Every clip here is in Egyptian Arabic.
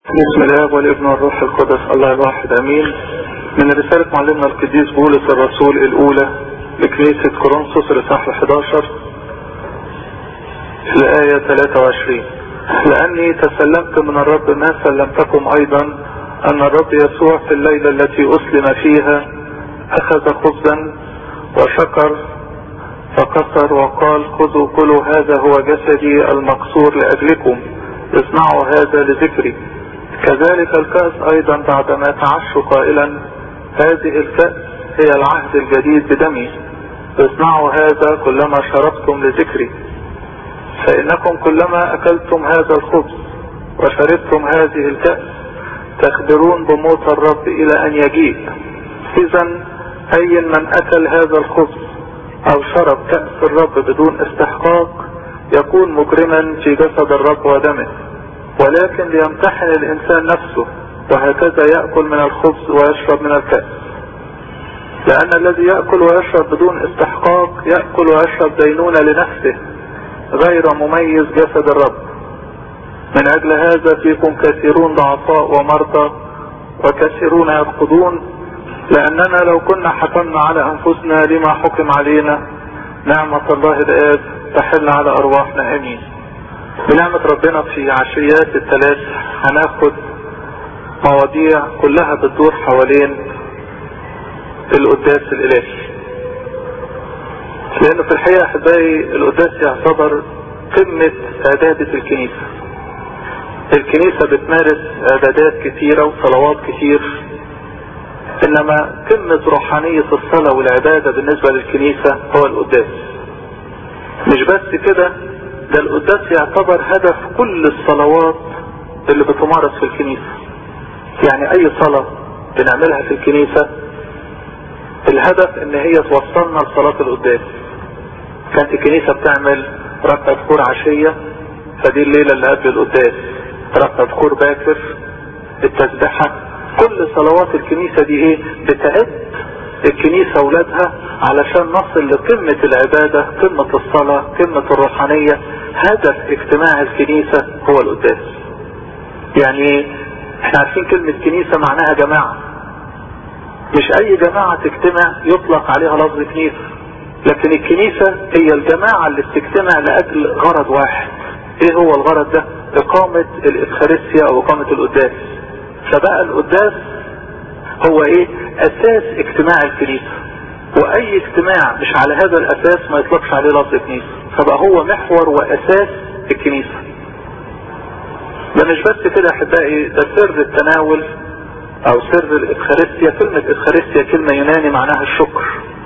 بسم الله والابن والروح القدس الله الواحد امين من رسالة معلمنا القديس بولس الرسول الاولى لكنيسة كورنثوس الاصحاح 11 الآية 23 لأني تسلمت من الرب ما سلمتكم أيضا أن الرب يسوع في الليلة التي أسلم فيها أخذ خبزا وشكر فكسر وقال خذوا كلوا هذا هو جسدي المكسور لأجلكم اصنعوا هذا لذكري كذلك الكأس أيضا بعدما تعشوا قائلا هذه الكأس هي العهد الجديد بدمي اصنعوا هذا كلما شربتم لذكري فإنكم كلما أكلتم هذا الخبز وشربتم هذه الكأس تخبرون بموت الرب إلى أن يجيء إذا أي من أكل هذا الخبز أو شرب كأس الرب بدون استحقاق يكون مجرما في جسد الرب ودمه ولكن ليمتحن الإنسان نفسه وهكذا يأكل من الخبز ويشرب من الكأس لأن الذي يأكل ويشرب بدون استحقاق يأكل ويشرب دينونة لنفسه غير مميز جسد الرب من أجل هذا فيكم كثيرون ضعفاء ومرضى وكثيرون يرقدون لأننا لو كنا حكمنا على أنفسنا لما حكم علينا نعمة الله الآب تحل على أرواحنا أمين بنعمة ربنا في عشيات الثلاث هناخد مواضيع كلها بتدور حوالين القداس الإلهي لأنه في الحقيقة أحبائي القداس يعتبر قمة عبادة الكنيسة الكنيسة بتمارس عبادات كثيرة وصلوات كثير إنما قمة روحانية الصلاة والعبادة بالنسبة للكنيسة هو القداس مش بس كده ده القداس يعتبر هدف كل الصلوات اللي بتمارس في الكنيسة يعني اي صلاة بنعملها في الكنيسة الهدف ان هي توصلنا لصلاة القداس كانت الكنيسة بتعمل ركعة بخور عشية فدي الليلة اللي قبل القداس ركعة بخور باكر التسبحة كل صلوات الكنيسة دي ايه بتعد الكنيسة اولادها علشان نصل لقمة العبادة قمة الصلاة قمة الروحانية هدف اجتماع الكنيسة هو القداس يعني احنا عارفين كلمة كنيسة معناها جماعة مش اي جماعة تجتمع يطلق عليها لفظ كنيسة لكن الكنيسة هي الجماعة اللي بتجتمع لاجل غرض واحد ايه هو الغرض ده اقامة الافخارستيا او اقامة القداس فبقى القداس هو ايه اساس اجتماع الكنيسة واي اجتماع مش على هذا الاساس ما يطلقش عليه لفظ كنيسة فبقى هو محور واساس الكنيسة ده مش بس كده احبائي ده سر التناول او سر الافخارستيا كلمة افخارستيا كلمة يوناني معناها الشكر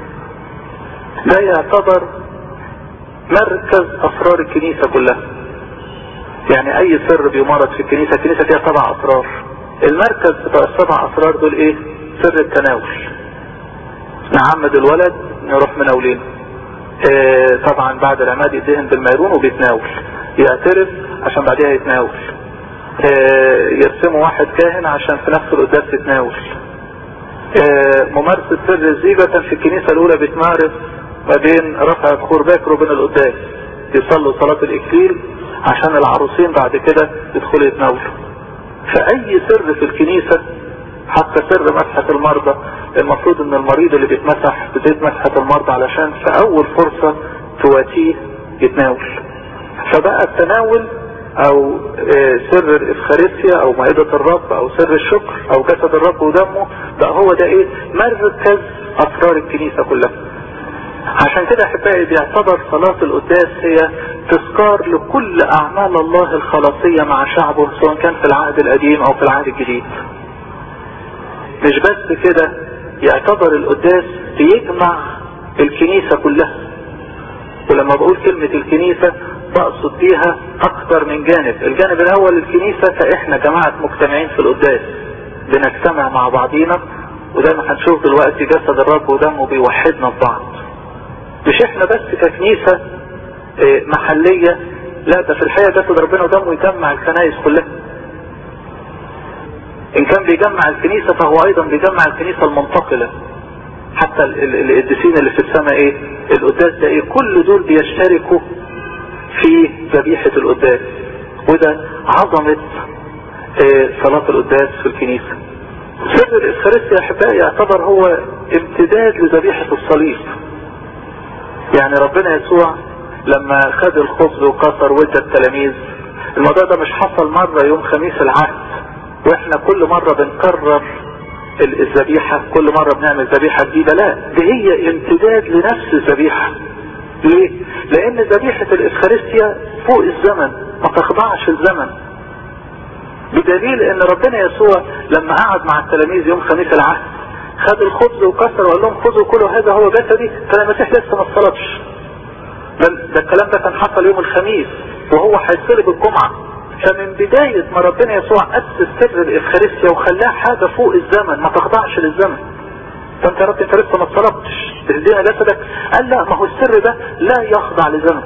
ده يعتبر مركز اسرار الكنيسة كلها يعني اي سر بيمارس في الكنيسة الكنيسة فيها سبع اسرار المركز بتاع السبع اسرار دول ايه سر التناول نعمد الولد نروح مناولين اه طبعا بعد العماد يدهن بالميرون وبيتناول يعترف عشان بعدها يتناول اه يرسموا واحد كاهن عشان في نفس القداس يتناول اه ممارسة سر الزيجة كان في الكنيسة الاولى بتمارس ما بين رفع بخور باكر وبين القداس يصلوا صلاة الاكليل عشان العروسين بعد كده يدخلوا يتناولوا فاي سر في الكنيسة حتى سر مسحة المرضى المفروض ان المريض اللي بيتمسح بداية مسحة المرضى علشان في اول فرصة تواتيه يتناول فبقى التناول او سر الافخارستيا او مائدة الرب او سر الشكر او جسد الرب ودمه بقى هو ده ايه مركز اسرار الكنيسة كلها عشان كده احبائي بيعتبر صلاة القداس هي تذكار لكل اعمال الله الخلاصية مع شعبه سواء كان في العهد القديم او في العهد الجديد مش بس كده يعتبر القداس بيجمع الكنيسة كلها ولما بقول كلمة الكنيسة بقصد بيها اكتر من جانب الجانب الاول الكنيسة فاحنا جماعة مجتمعين في القداس بنجتمع مع بعضينا وزي ما هنشوف دلوقتي جسد الرب ودمه بيوحدنا ببعض مش احنا بس ككنيسة محلية لا ده في الحقيقة جسد ربنا ودمه يجمع الكنائس كلها ان كان بيجمع الكنيسة فهو ايضا بيجمع الكنيسة المنتقلة حتى القديسين اللي في السماء ايه القداس ده ايه كل دول بيشتركوا في ذبيحة القداس وده عظمة صلاة القداس في الكنيسة سر الإفخارستيا يا أحبائي يعتبر هو امتداد لذبيحة الصليب يعني ربنا يسوع لما خد الخبز وكسر وادى التلاميذ الموضوع ده مش حصل مرة يوم خميس العهد واحنا كل مرة بنكرر الذبيحة كل مرة بنعمل ذبيحة جديدة لا دي هي امتداد لنفس الذبيحة ليه؟ لان ذبيحة الافخارستيا فوق الزمن ما تخضعش الزمن بدليل ان ربنا يسوع لما قعد مع التلاميذ يوم خميس العهد خد الخبز وكسر وقال لهم خذوا كلوا هذا هو جسدي كان المسيح لسه ما اتصلبش ده, ده الكلام ده كان حصل يوم الخميس وهو هيتصلب الجمعة فمن بداية ما ربنا يسوع أسس سر الإفخارستيا وخلاها حاجة فوق الزمن ما تخضعش للزمن فانت يا رب انت لسه ما اتصلبتش تهدينا جسدك قال لا ما هو السر ده لا يخضع لزمن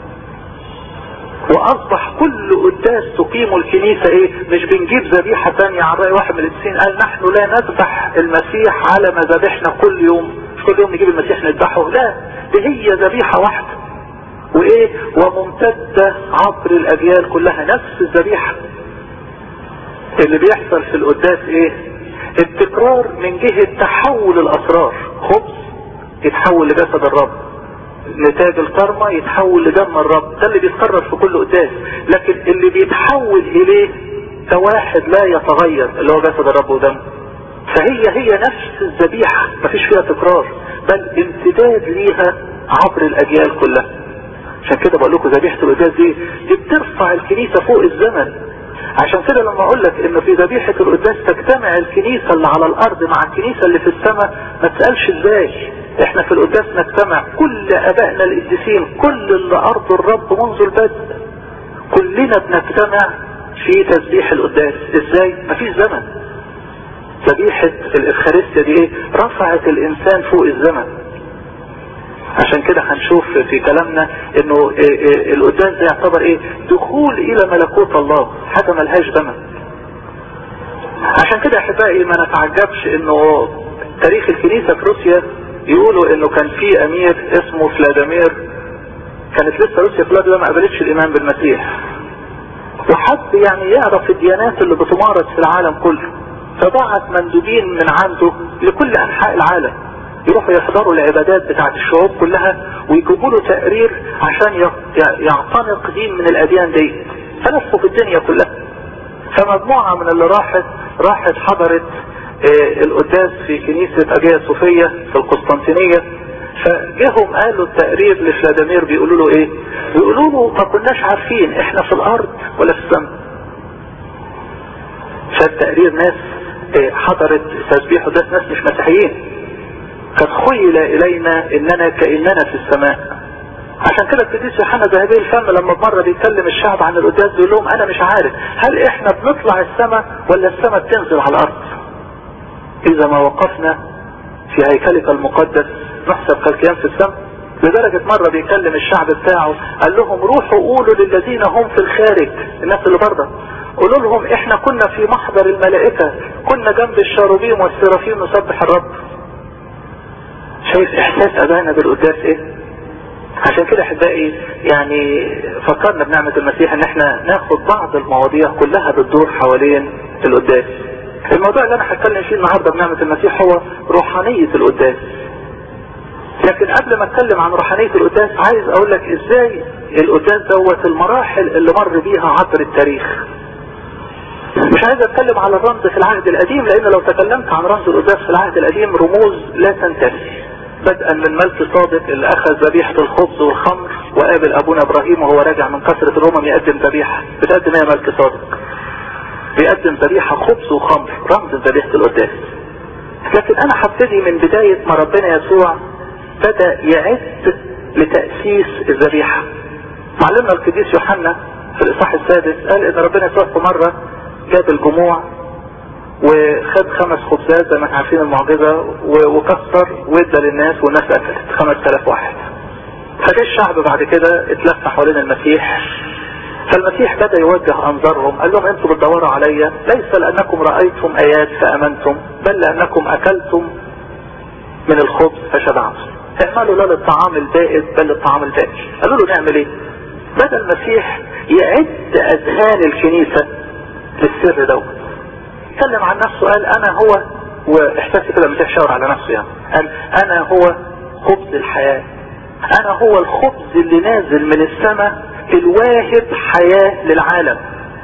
واصبح كل قداس تقيم الكنيسة ايه مش بنجيب ذبيحة تانية عن رأي واحد من القديسين قال نحن لا نذبح المسيح على مذابحنا كل يوم مش كل يوم نجيب المسيح نذبحه لا دي هي ذبيحة واحدة وايه وممتدة عبر الاجيال كلها نفس الذبيحة اللي بيحصل في القداس ايه التكرار من جهة تحول الاسرار خبز يتحول لجسد الرب نتاج الكرمة يتحول لدم الرب ده اللي بيتكرر في كل قداس لكن اللي بيتحول اليه ده واحد لا يتغير اللي هو جسد الرب ودمه فهي هي نفس الذبيحة مفيش فيها تكرار بل امتداد ليها عبر الاجيال كلها عشان كده بقول لكم ذبيحة القداس دي دي بترفع الكنيسة فوق الزمن عشان كده لما اقول لك ان في ذبيحة القداس تجتمع الكنيسة اللي على الارض مع الكنيسة اللي في السماء ما تسألش ازاي احنا في القداس نجتمع كل ابائنا القديسين كل اللي ارضوا الرب منذ البدء كلنا بنجتمع في تسبيح القداس ازاي مفيش زمن ذبيحة الافخارستيا دي ايه رفعت الانسان فوق الزمن عشان كده هنشوف في كلامنا انه القداس ده يعتبر ايه دخول الى ملكوت الله حاجة ملهاش زمن عشان كده احبائي ما نتعجبش انه تاريخ الكنيسة في روسيا يقولوا انه كان في امير اسمه فلاديمير كانت لسه روسيا في الوقت ده ما قبلتش الايمان بالمسيح وحب يعني يعرف الديانات اللي بتمارس في العالم كله فبعت مندوبين من عنده لكل انحاء العالم يروحوا يحضروا العبادات بتاعت الشعوب كلها ويجيبوا له تقرير عشان يعتنق دين من الاديان دي فلفوا في الدنيا كلها فمجموعة من اللي راحت راحت حضرت القداس في كنيسة اجيا صوفية في القسطنطينية فجهم قالوا التقرير لفلاديمير بيقولوا له ايه بيقولوا له ما كناش عارفين احنا في الارض ولا في السماء فالتقرير ناس حضرت تسبيح قداس ناس مش مسيحيين قد خيل الينا اننا كاننا في السماء عشان كده القديس يوحنا ذهبي الفم لما مرة بيكلم الشعب عن القداس بيقول لهم انا مش عارف هل احنا بنطلع السماء ولا السماء بتنزل على الارض اذا ما وقفنا في هيكلك المقدس نحسب كالكيان في السماء لدرجة مرة بيكلم الشعب بتاعه قال لهم روحوا قولوا للذين هم في الخارج الناس اللي بره قولوا لهم احنا كنا في محضر الملائكة كنا جنب الشاروبيم والسرافيم نسبح الرب شايف احساس ابانا بالقداس ايه عشان كده احبائي يعني فكرنا بنعمة المسيح ان احنا ناخد بعض المواضيع كلها بتدور حوالين القداس الموضوع اللي انا هتكلم فيه النهاردة بنعمة المسيح هو روحانية القداس لكن قبل ما اتكلم عن روحانية القداس عايز اقول لك ازاي القداس دوت المراحل اللي مر بيها عبر التاريخ مش عايز اتكلم على الرمز في العهد القديم لان لو تكلمت عن رمز القداس في العهد القديم رموز لا تنتهي بدءا من ملك صادق اللي اخذ ذبيحة الخبز والخمر وقابل ابونا ابراهيم وهو راجع من كثرة الامم يقدم ذبيحة بتقدم ايه ملك صادق بيقدم ذبيحة خبز وخمر رمز ذبيحة القداس لكن انا هبتدي من بداية ما ربنا يسوع بدأ يعد لتأسيس الذبيحة معلمنا القديس يوحنا في الاصحاح السادس قال ان ربنا يسوع في مرة جاب الجموع وخد خمس خبزات زي ما احنا عارفين المعجزة وكسر وادى للناس والناس اكلت خمس تلاف واحد فجاء الشعب بعد كده اتلف حوالين المسيح فالمسيح بدأ يوجه انظارهم قال لهم انتم بتدوروا عليا ليس لانكم رأيتم ايات فامنتم بل لانكم اكلتم من الخبز فشبعتم اعملوا لا للطعام البائد بل للطعام الباقي قالوا له نعمل ايه بدأ المسيح يعد اذهان الكنيسة للسر دوت اتكلم عن نفسه قال انا هو واحساس كده مش شاور على نفسه يعني قال انا هو خبز الحياة انا هو الخبز اللي نازل من السماء الواهب حياة للعالم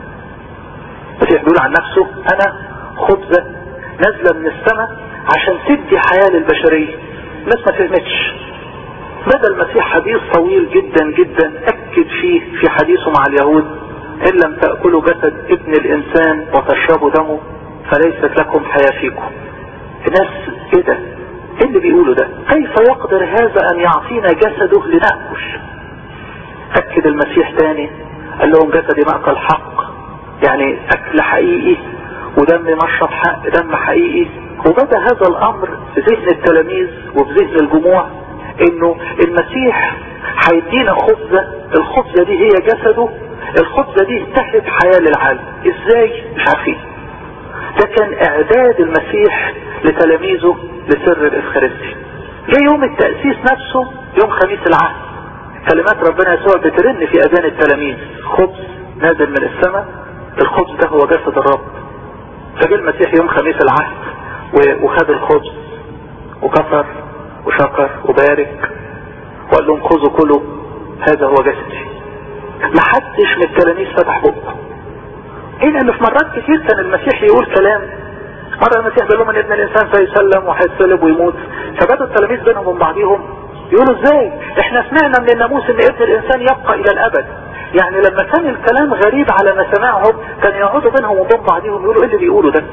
المسيح بيقول عن نفسه انا خبزة نازلة من السماء عشان تدي حياة للبشرية الناس ما فهمتش بدأ المسيح حديث طويل جدا جدا اكد فيه في حديثه مع اليهود ان لم تأكلوا جسد ابن الانسان وتشربوا دمه فليست لكم حياة فيكم الناس ايه ده ايه اللي بيقولوا ده كيف يقدر هذا ان يعطينا جسده لنأكل اكد المسيح تاني قال لهم جسدي مأكل حق يعني اكل حقيقي ودم مشرب حق دم حقيقي وبدأ هذا الامر في ذهن التلاميذ وفي ذهن الجموع انه المسيح هيدينا خبزة الخبزة دي هي جسده الخبزة دي تحت حياة للعالم ازاي مش عارفين ده كان اعداد المسيح لتلاميذه لسر الافخارستي جه يوم التأسيس نفسه يوم خميس العهد كلمات ربنا يسوع بترن في اذان التلاميذ خبز نازل من السماء الخبز ده هو جسد الرب فجه المسيح يوم خميس العهد وخد الخبز وكفر وشكر وبارك وقال لهم خذوا كلوا هذا هو جسدي ما حدش من التلاميذ فتح بقه ايه لان في مرات كتير كان المسيح يقول كلام مرة المسيح قال لهم ان ابن الانسان سيسلم وهيتصلب ويموت فبدأوا التلاميذ بينهم وبين بعضهم يقولوا ازاي احنا سمعنا من الناموس ان ابن الانسان يبقى الى الابد يعني لما كان الكلام غريب على مسامعهم كان يقعدوا بينهم وبين بعضهم يقولوا ايه اللي بيقولوا ده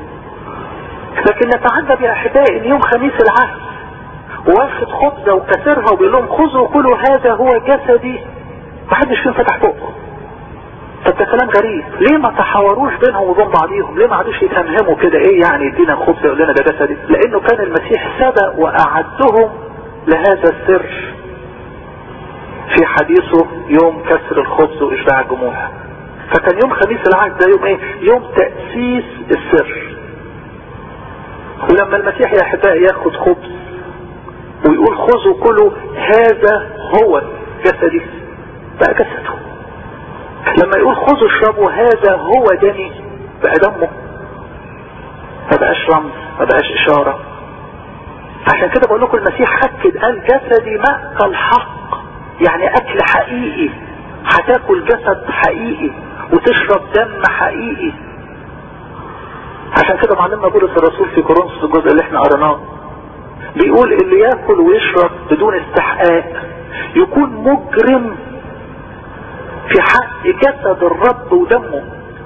لكن نتعجب يا احبائي ان يوم خميس العهد واخد خبزة وكسرها وبيقول لهم خذوا كلوا هذا هو جسدي محدش فيهم فتح بقه طب ده كلام غريب ليه ما تحاوروش بينهم وبين بعضيهم ليه ما عادوش يتفهموا كده ايه يعني يدينا الخبز يقول لنا ده جسدي لانه كان المسيح سبق واعدهم لهذا السر في حديثه يوم كسر الخبز واشباع الجموع فكان يوم خميس العهد ده يوم ايه يوم تأسيس السر ولما المسيح يا احبائي ياخد خبز ويقول خذوا كلوا هذا هو جسدي بقى جسده لما يقول خذوا اشربوا هذا هو دمي بقى دمه ما بقاش رمز ما بقاش اشارة عشان كده بقول لكم المسيح اكد قال جسدي مأكل حق يعني اكل حقيقي هتاكل جسد حقيقي وتشرب دم حقيقي عشان كده معلمنا بولس الرسول في كورنثوس الجزء اللي احنا قريناه بيقول اللي ياكل ويشرب بدون استحقاق يكون مجرم في حق جسد الرب ودمه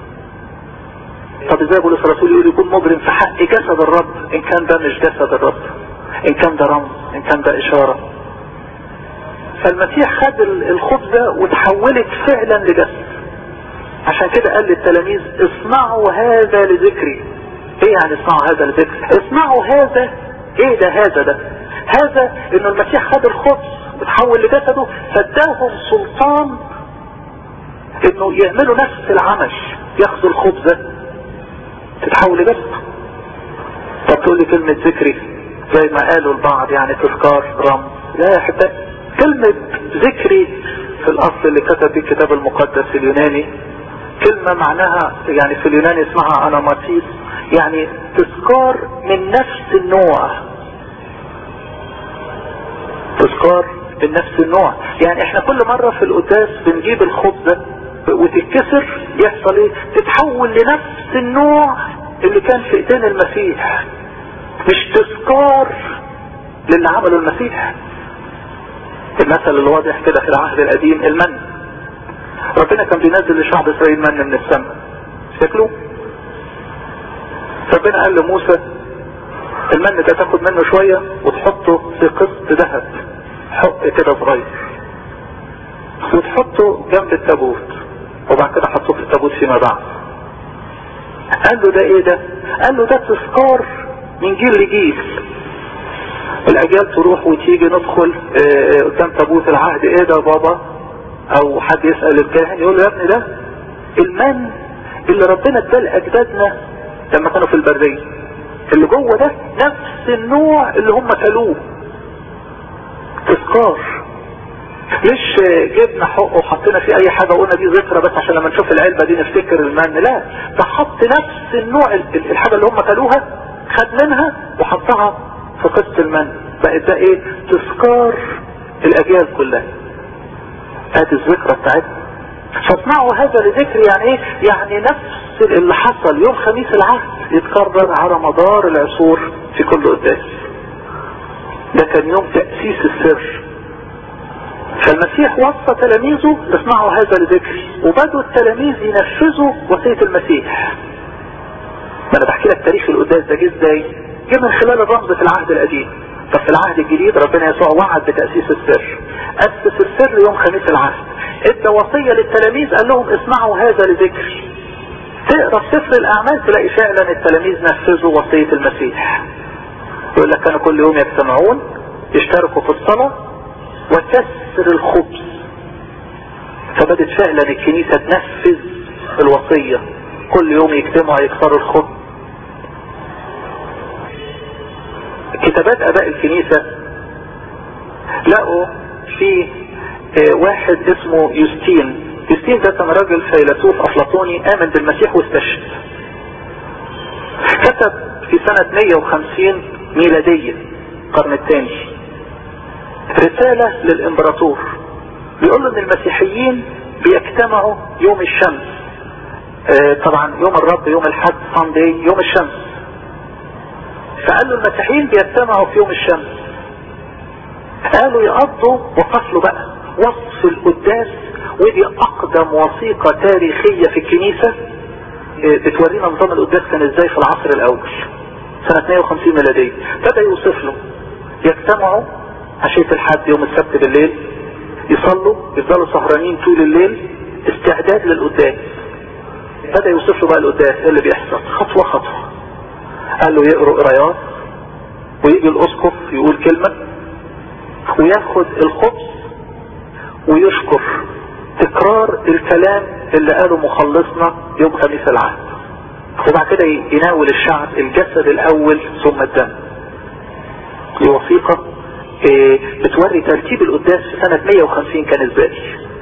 طب ازاي بولس الرسول يقول يكون مجرم في حق جسد الرب ان كان ده مش جسد الرب ان كان ده رمز ان كان ده اشارة فالمسيح خد الخبزة وتحولت فعلا لجسد عشان كده قال للتلاميذ اصنعوا هذا لذكري ايه يعني اصنعوا هذا لذكري اصنعوا هذا ايه ده هذا ده هذا انه المسيح خد الخبز وتحول لجسده فاداهم سلطان انه يعملوا نفس العمل ياخدوا الخبزة تتحول لجسد طب تقول لي كلمة ذكري زي ما قالوا البعض يعني تذكار رمز لا يا حبايبي كلمة ذكري في الاصل اللي كتب به الكتاب المقدس اليوناني كلمة معناها يعني في اليوناني اسمها اناماتيس يعني تذكار من نفس النوع تذكار من نفس النوع يعني احنا كل مرة في القداس بنجيب الخبزة وتتكسر يحصل ايه تتحول لنفس النوع اللي كان في ايدين المسيح مش تذكار للي عمله المسيح المثل الواضح كده في العهد القديم المن ربنا كان بينزل لشعب اسرائيل من من السماء شكله ربنا قال لموسى المن ده تاخد منه شوية وتحطه في قسط ذهب حق كده صغير وتحطه جنب التابوت وبعد كده حطه في التابوت فيما بعد قال له ده ايه ده قال له ده تذكار من جيل لجيل الاجيال تروح وتيجي ندخل اه قدام تابوت العهد ايه ده بابا او حد يسأل الكاهن يقول له يا ابني ده المن اللي ربنا اداه لاجدادنا لما كانوا في البرية اللي جوه ده نفس النوع اللي هم كلوه تذكار مش جبنا حقه وحطينا فيه اي حاجة وقلنا دي ذكرى بس عشان لما نشوف العلبة دي نفتكر المن لا ده حط نفس النوع الحاجة اللي هم كلوها خد منها وحطها في قصة المن بقت ده ايه تذكار الاجيال كلها ادي الذكرى بتاعتنا فاسمعوا هذا لذكر يعني ايه يعني نفس اللي حصل يوم خميس العهد يتكرر على مدار العصور في كل قداس ده كان يوم تأسيس السر فالمسيح وصى تلاميذه اسمعوا هذا لذكري وبدوا التلاميذ ينفذوا وصية المسيح ما انا بحكي لك تاريخ القداس ده جه ازاي جه من خلال الرمز في العهد القديم طب في العهد الجديد ربنا يسوع وعد بتأسيس السر أسس السر يوم خميس العهد ادى وصية للتلاميذ قال لهم اسمعوا هذا لذكري تقرا في سفر الاعمال تلاقي فعلا التلاميذ نفذوا وصية المسيح يقول لك كانوا كل يوم يجتمعون يشتركوا في الصلاة وكسر الخبز فبدت فعلا الكنيسة تنفذ الوصية كل يوم يجتمعوا يكسروا الخبز كتابات اباء الكنيسة لقوا في واحد اسمه يوستين يوستين ده كان راجل فيلسوف افلاطوني امن بالمسيح واستشهد كتب في سنة 150 ميلادية القرن الثاني رسالة للامبراطور بيقول له ان المسيحيين بيجتمعوا يوم الشمس اه طبعا يوم الرب يوم الحد ساندي يوم الشمس فقال له المسيحيين بيجتمعوا في يوم الشمس قالوا يقضوا وفصلوا بقى وصف القداس ودي اقدم وثيقة تاريخية في الكنيسة بتورينا نظام القداس كان ازاي في العصر الاول سنة 150 ميلادية بدأ يوصف له يجتمعوا عشية الحد يوم السبت بالليل يصلوا يفضلوا سهرانين طول الليل استعداد للقداس بدأ يوصف له بقى القداس ايه اللي بيحصل خطوة خطوة قال له يقروا قرايات ويجي الاسقف يقول كلمة وياخد الخبز ويشكر تكرار الكلام اللي قاله مخلصنا يوم خميس العهد وبعد كده يناول الشعب الجسد الاول ثم الدم دي وثيقة بتوري ترتيب القداس في سنة 150 كان ازاي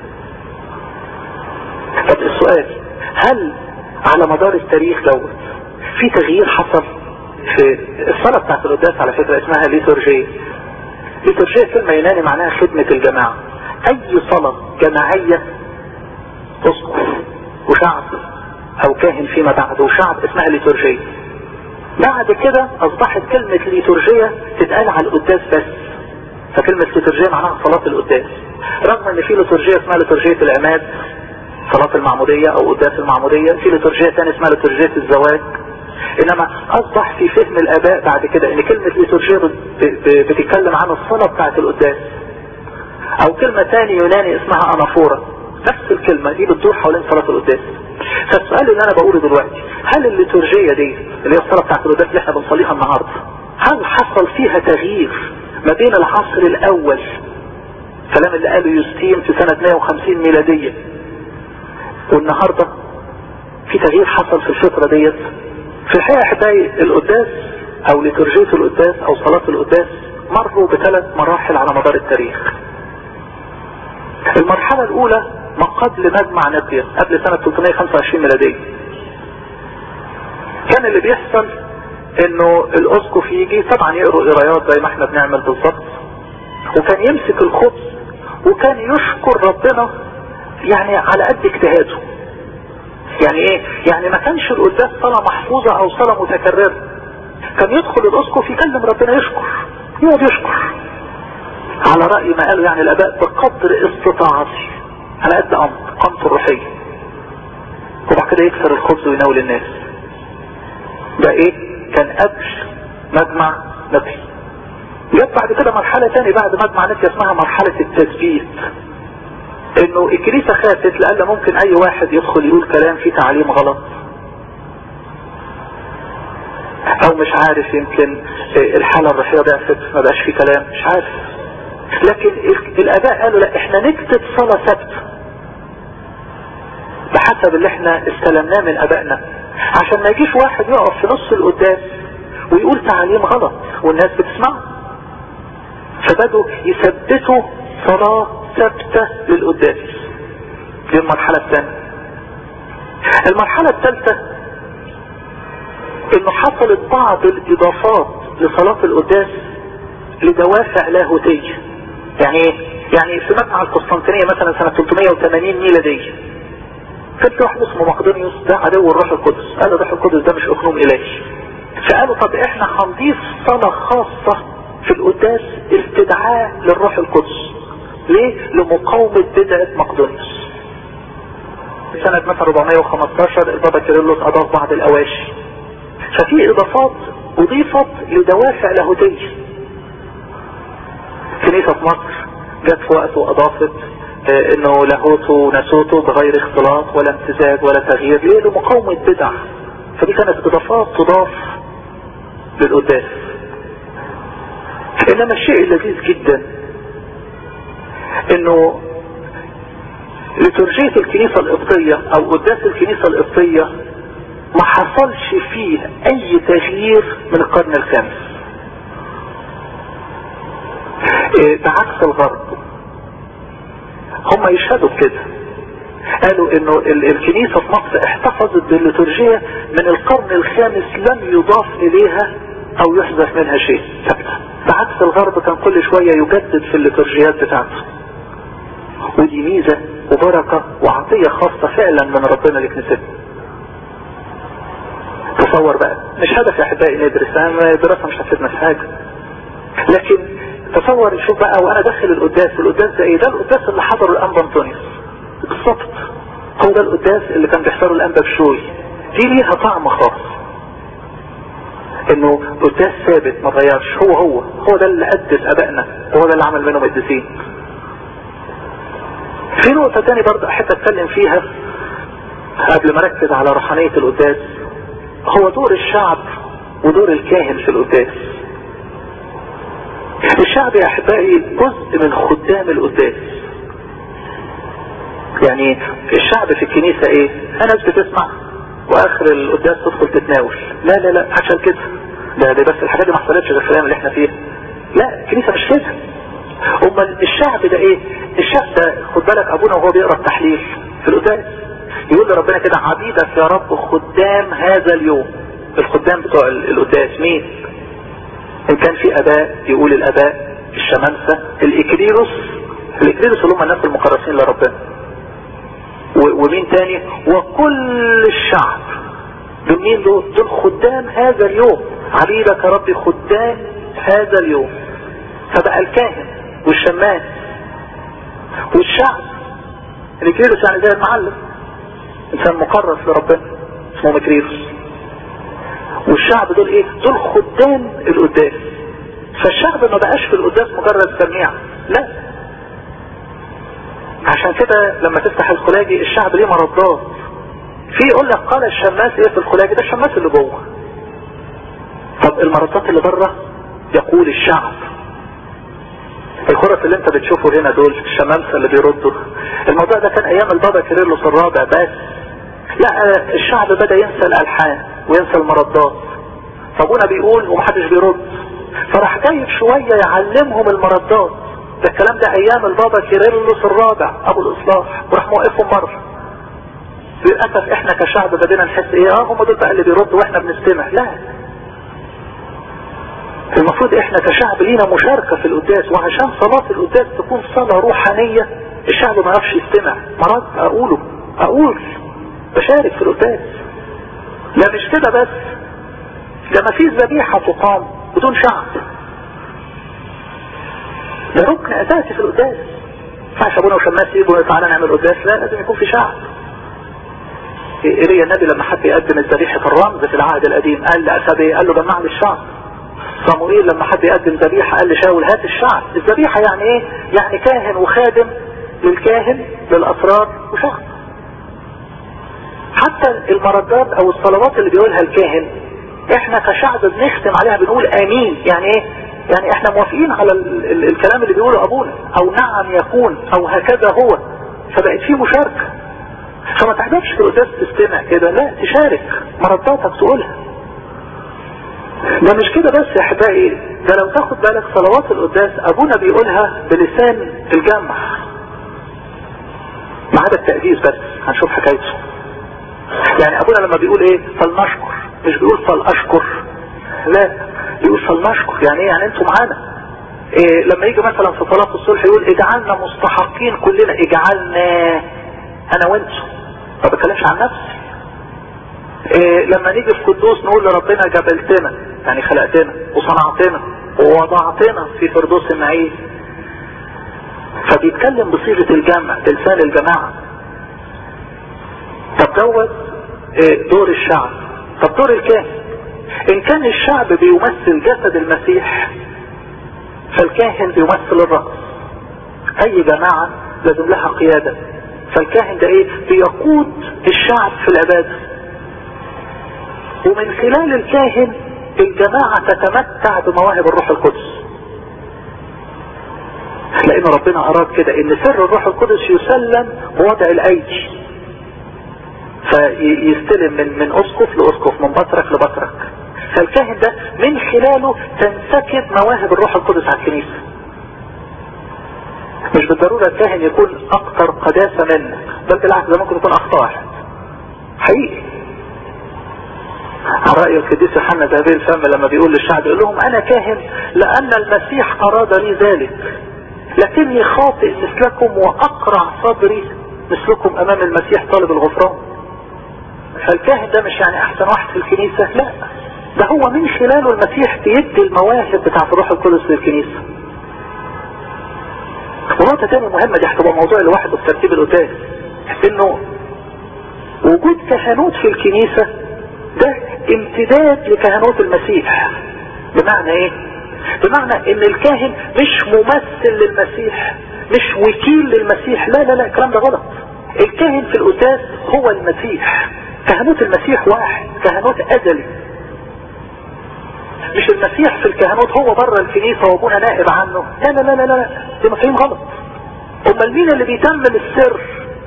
طب السؤال هل على مدار التاريخ دوت في تغيير حصل في الصلاة بتاعت القداس على فكرة اسمها ليتورجية ليتورجية كلمة يوناني معناها خدمة الجماعة اي صلاة جماعية اسقف وشعب او كاهن فيما بعد وشعب اسمها ليتورجية بعد كده اصبحت كلمة ليتورجية تتقال على القداس بس فكلمة ليتورجية معناها صلاة القداس رغم ان في ليتورجية اسمها ليتورجية العماد صلاة المعمودية او قداس المعمودية في ليتورجية ثانيه اسمها ليتورجية الزواج انما اصبح في فهم الاباء بعد كده ان كلمة ليتورجية بتتكلم عن الصلاة بتاعت القداس او كلمة تاني يوناني اسمها انافورة نفس الكلمة دي بتدور حوالين صلاة القداس فالسؤال اللي انا بقوله دلوقتي هل الليتورجية دي اللي هي الصلاة بتاعت القداس اللي احنا بنصليها النهاردة هل حصل فيها تغيير ما بين العصر الاول الكلام اللي قاله يوستين في سنة 150 ميلادية والنهاردة في تغيير حصل في الفترة ديت في الحقيقة احبائي القداس او ليتورجية القداس او صلاة القداس مروا بثلاث مراحل على مدار التاريخ المرحلة الاولى ما قبل مجمع نقية قبل سنة 325 ميلادية كان اللي بيحصل انه الاسقف يجي طبعا يقروا قرايات زي ما احنا بنعمل بالظبط وكان يمسك الخبز وكان يشكر ربنا يعني على قد اجتهاده يعني ايه يعني ما كانش القداس صلاة محفوظة او صلاة متكررة كان يدخل الاسقف يكلم ربنا يشكر يقعد يشكر على رأي ما قالوا يعني الاباء بقدر استطاعتي على قد قامته الروحية وبعد كده يكسر الخبز ويناول الناس ده ايه كان قبل مجمع نقي جت بعد كده مرحلة تاني بعد مجمع نقي اسمها مرحلة التثبيت انه الكنيسة خافت لألا ممكن اي واحد يدخل يقول كلام فيه تعليم غلط او مش عارف يمكن الحالة الروحية ضعفت ما بقاش فيه كلام مش عارف لكن الاباء قالوا لا احنا نكتب صلاة ثابتة بحسب اللي احنا استلمناه من ابائنا عشان ما يجيش واحد يقف في نص القداس ويقول تعليم غلط والناس بتسمعه فبدوا يثبتوا صلاة ثابتة للقداس دي المرحلة الثانية المرحلة الثالثة انه حصلت بعض الاضافات لصلاة القداس لدوافع لاهوتية يعني ايه يعني في مجمع القسطنطينية مثلا سنة 380 ميلادية كان في واحد اسمه مقدونيوس ده عدو الروح القدس قال الروح القدس ده مش اقنوم الهي فقالوا طب احنا هنضيف صلاة خاصة في القداس استدعاء للروح القدس ليه لمقاومة بدعة مقدونيوس سنة مثلا 415 البابا كيرلس اضاف بعض الاواشي ففي اضافات اضيفت لدوافع لاهوتية كنيسة مصر جت في وقت واضافت اه انه لاهوته وناسوته بغير اختلاط ولا امتزاج ولا تغيير ليه لمقاومة بدع فدي كانت اضافات تضاف للقداس انما الشيء اللذيذ جدا انه لترجية الكنيسة القبطية او قداس الكنيسة القبطية ما حصلش فيه اي تغيير من القرن الخامس بعكس الغرب هم يشهدوا بكده قالوا انه الكنيسة في مصر احتفظت بالليتورجية من القرن الخامس لم يضاف اليها او يحذف منها شيء ثابتة بعكس الغرب كان كل شوية يجدد في الليتورجيات بتاعته ودي ميزة وبركة وعطية خاصة فعلا من ربنا لكنيستنا تصور بقى مش هدف يا احبائي ندرس دراسة مش هتفيدنا في حاجة لكن تصور شوف بقى وانا داخل القداس القداس ده ايه ده القداس اللي حضره الانبا انطونيوس بالظبط هو ده القداس اللي كان بيحضره الانبا بشوي دي ليها طعم خاص انه قداس ثابت ما اتغيرش هو هو هو ده اللي قدس ابائنا هو ده اللي عمل منهم قديسين في نقطة تاني برضه احب اتكلم فيها قبل ما اركز على روحانية القداس هو دور الشعب ودور الكاهن في القداس الشعب يا احبائي جزء من خدام القداس يعني الشعب في الكنيسة ايه ناس بتسمع واخر القداس تدخل تتناول لا لا لا عشان كده ده, ده بس الحاجات دي ما حصلتش غير الكلام اللي احنا فيه لا الكنيسة مش كده امال الشعب ده ايه الشعب ده خد بالك ابونا وهو بيقرا التحليل في القداس يقول لربنا كده عبيدك يا رب خدام هذا اليوم الخدام بتوع القداس مين ان كان في اباء يقول الاباء الشمامسة الاكريروس الاكريروس اللي هم الناس المقرسين لربنا ومين تاني وكل الشعب دول مين دول دول خدام هذا اليوم عبيدك يا ربي خدام هذا اليوم فبقى الكاهن والشماس والشعب الاكريروس يعني زي المعلم انسان مقرس لربنا اسمه مكريروس والشعب دول ايه دول خدام القداس فالشعب ما بقاش في القداس مجرد سميع لا عشان كده لما تفتح الخلاجي الشعب ليه مردات في يقول لك قال الشماس ايه في الخلاجي ده الشماس اللي جوه طب المردات اللي بره يقول الشعب الخرف اللي انت بتشوفه هنا دول الشمامسة اللي بيردوا الموضوع ده كان ايام البابا كيرلس الرابع بس لا الشعب بدأ ينسى الالحان وينسى المردات فابونا بيقول ومحدش بيرد فراح جايب شوية يعلمهم المردات ده الكلام ده ايام البابا كيرلس الرابع ابو الاصلاح وراح موقفهم مرة للأسف احنا كشعب بدينا نحس ايه اه هم دول بقى اللي بيردوا واحنا بنستمع لا المفروض احنا كشعب لينا مشاركة في القداس وعشان صلاة القداس تكون صلاة روحانية الشعب ما يعرفش يستمع مرات اقوله اقول بشارك في القداس لا مش كده بس ده ما فيش ذبيحة تقام بدون شعب ده ركن اساسي في القداس ما ينفعش ابونا وشماس يجوا تعالى نعمل قداس لا لازم يكون في شعب إيريا النبي لما حب يقدم الذبيحة الرمز في العهد القديم قال لأسابي قال له جمع لي الشعب صموئيل لما حب يقدم ذبيحة قال لشاول هات الشعب الذبيحة يعني ايه يعني كاهن وخادم للكاهن للأسرار وشعب حتى المردات او الصلوات اللي بيقولها الكاهن احنا كشعب بنختم عليها بنقول امين يعني ايه يعني احنا موافقين على ال ال الكلام اللي بيقوله ابونا او نعم يكون او هكذا هو فبقت فيه مشاركة فما تحتاجش في القداس تستمع كده لا تشارك مرداتك تقولها ده مش كده بس يا احبائي ده لو تاخد بالك صلوات القداس ابونا بيقولها بلسان الجمع ما عدا التقديس بس هنشوف حكايته يعني ابونا لما بيقول ايه فلنشكر مش بيقول فلاشكر لا بيقول فلنشكر يعني ايه يعني انتوا معانا إيه لما يجي مثلا في صلاة الصلح يقول اجعلنا مستحقين كلنا اجعلنا انا وانتوا ما بتكلمش عن نفسي إيه لما نيجي في قدوس نقول لربنا جبلتنا يعني خلقتنا وصنعتنا ووضعتنا في فردوس النعيم فبيتكلم بصيغة الجمع بلسان الجماعة طب دوت إيه دور الشعب طب دور الكاهن ان كان الشعب بيمثل جسد المسيح فالكاهن بيمثل الرأس اي جماعة لازم لها قيادة فالكاهن ده ايه بيقود الشعب في العبادة ومن خلال الكاهن الجماعة تتمتع بمواهب الروح القدس لان ربنا اراد كده ان سر الروح القدس يسلم بوضع الايدي فيستلم من من اسقف لاسقف من بطرك لبطرك فالكاهن ده من خلاله تنسكب مواهب الروح القدس على الكنيسة مش بالضرورة الكاهن يكون اكثر قداسة منك بل بالعكس ده ممكن يكون اخطاء واحد حقيقي عن رأي القديس يوحنا ذهبي الفم لما بيقول للشعب يقول لهم انا كاهن لان المسيح اراد لي ذلك لكني خاطئ مثلكم واقرع صدري مثلكم امام المسيح طالب الغفران فالكاهن ده مش يعني احسن واحد في الكنيسة لا ده هو من خلاله المسيح بيدي المواهب بتاعت الروح القدس للكنيسة ونقطة تانية مهمة دي هتبقى موضوع لوحده في ترتيب القداس انه وجود كهنوت في الكنيسة ده امتداد لكهنوت المسيح بمعنى ايه بمعنى ان الكاهن مش ممثل للمسيح مش وكيل للمسيح لا لا لا الكلام ده غلط الكاهن في القداس هو المسيح كهنوت المسيح واحد كهنوت ازلي مش المسيح في الكهنوت هو بره الكنيسة وابونا نائب عنه لا لا لا لا لا دي مفاهيم غلط امال مين اللي بيتمم السر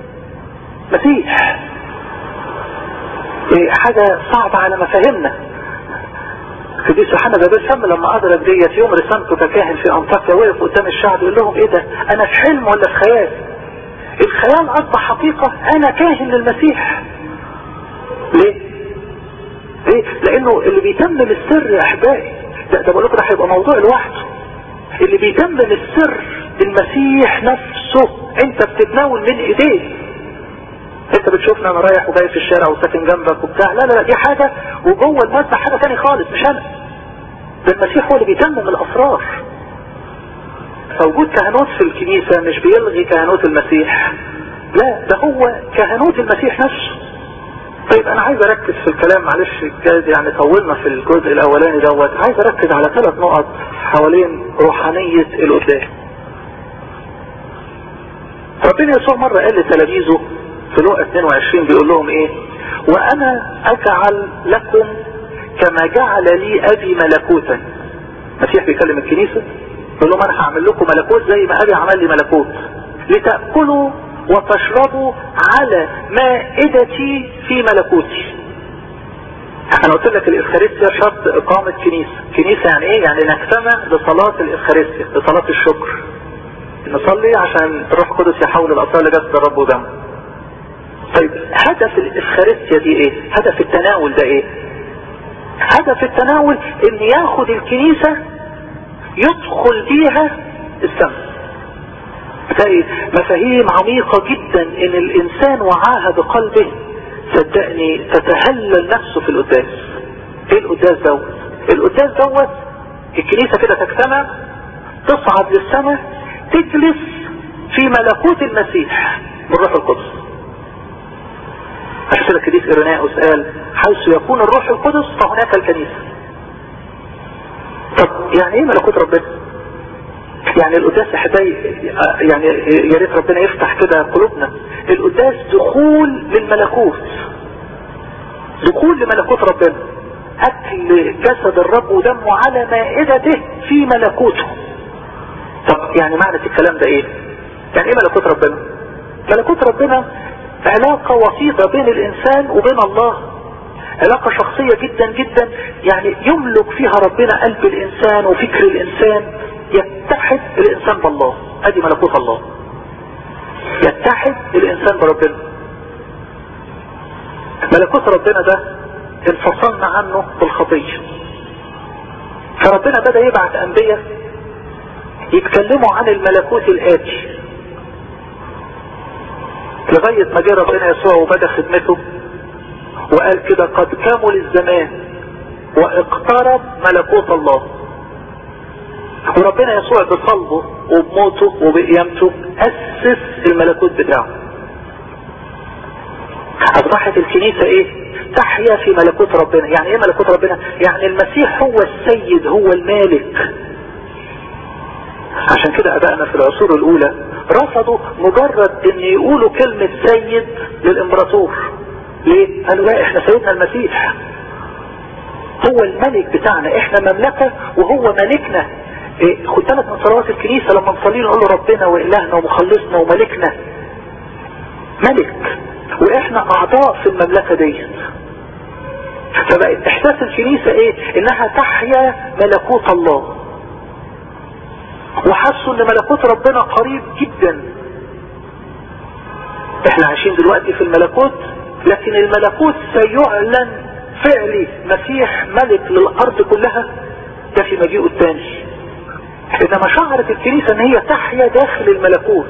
مسيح إيه حاجة صعبة على مفاهيمنا القديس يوحنا باب الفم لما ادرك ديت يوم رسالته ككاهن في انطاكيا وقف قدام الشعب يقول لهم ايه ده انا في حلم ولا في خيال الخيال اصبح حقيقة انا كاهن للمسيح ليه ليه لانه اللي بيتمم السر يا احبائي ده, ده بقول لكم ده هيبقى موضوع لوحده اللي بيتمم السر المسيح نفسه انت بتتناول من ايديه انت بتشوفني انا رايح وجاي في الشارع وساكن جنبك وبتاع لا لا لا دي حاجة وجوه المادة حاجة تاني خالص مش انا ده المسيح هو اللي بيتمم الاسرار فوجود كهنوت في الكنيسة مش بيلغي كهنوت المسيح لا ده هو كهنوت المسيح نفسه طيب انا عايز اركز في الكلام معلش جايز يعني طولنا في الجزء الاولاني دوت عايز اركز على ثلاث نقط حوالين روحانية القداس ربنا يسوع مرة قال لتلاميذه في لوقا 22 بيقول لهم ايه وانا اجعل لكم كما جعل لي ابي ملكوتا المسيح بيكلم الكنيسة يقول لهم انا هعمل لكم ملكوت زي ما ابي عمل لي ملكوت لتأكلوا وتشربوا على مائدتي في ملكوتي انا قلت لك الافخارستيا شرط اقامة كنيسة كنيسة يعني ايه يعني نجتمع لصلاة الافخارستيا لصلاة الشكر نصلي عشان الروح القدس يحول الاطفال لجسد الرب ودمه طيب هدف الافخارستيا دي ايه هدف التناول ده ايه هدف التناول ان ياخد الكنيسة يدخل بيها السماء تلاقي مفاهيم عميقة جدا ان الانسان وعاها بقلبه صدقني تتهلل نفسه في القداس ايه القداس دوت القداس دوت الكنيسة كده تجتمع تصعد للسماء تجلس في ملكوت المسيح بالروح القدس عشان كده القديس إيريناؤوس قال حيث يكون الروح القدس فهناك الكنيسة طب يعني ايه ملكوت ربنا يعني القداس احبائي يعني يا ريت ربنا يفتح كده قلوبنا القداس دخول للملكوت دخول لملكوت ربنا اكل جسد الرب ودمه على مائدته في ملكوته طب يعني معنى الكلام ده ايه يعني ايه ملكوت ربنا ملكوت ربنا علاقة وسيطة بين الانسان وبين الله علاقة شخصية جدا جدا يعني يملك فيها ربنا قلب الانسان وفكر الانسان يتحد الانسان بالله ادي ملكوت الله يتحد الانسان بربنا ملكوت ربنا ده انفصلنا عنه بالخطية فربنا بدأ يبعث انبياء يتكلموا عن الملكوت الاتي لغاية ما جه ربنا يسوع وبدأ خدمته وقال كده قد كامل الزمان واقترب ملكوت الله وربنا يسوع بصلبه وبموته وبقيامته أسس الملكوت بتاعه أصبحت الكنيسة إيه تحيا في ملكوت ربنا يعني إيه ملكوت ربنا يعني المسيح هو السيد هو المالك عشان كده أبائنا في العصور الأولى رفضوا مجرد ان يقولوا كلمة سيد للامبراطور ليه قالوا لا احنا سيدنا المسيح هو الملك بتاعنا احنا مملكة وهو ملكنا إيه خد بالك من صلوات الكنيسة لما نصلي نقول له ربنا وإلهنا ومخلصنا وملكنا ملك واحنا اعضاء في المملكة دي فبقت احساس الكنيسة ايه انها تحيا ملكوت الله وحسوا ان ملكوت ربنا قريب جدا احنا عايشين دلوقتي في الملكوت لكن الملكوت سيعلن فعلي مسيح ملك للارض كلها ده في مجيئه الثاني انما شعرت الكنيسة ان هي تحيا داخل الملكوت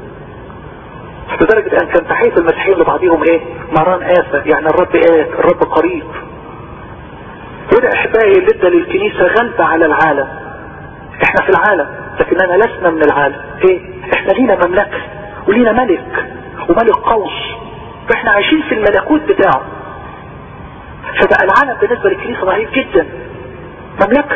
لدرجة ان كان تحية المسيحيين لبعضهم ايه مران آسى يعني الرب آت الرب قريب وده احبائي اللي ادى للكنيسة غلبة على العالم احنا في العالم لكننا لسنا من العالم ايه احنا لينا مملكة ولينا ملك وملك قوي فاحنا عايشين في الملكوت بتاعه فبقى العالم بالنسبة للكنيسة ضعيف جدا مملكة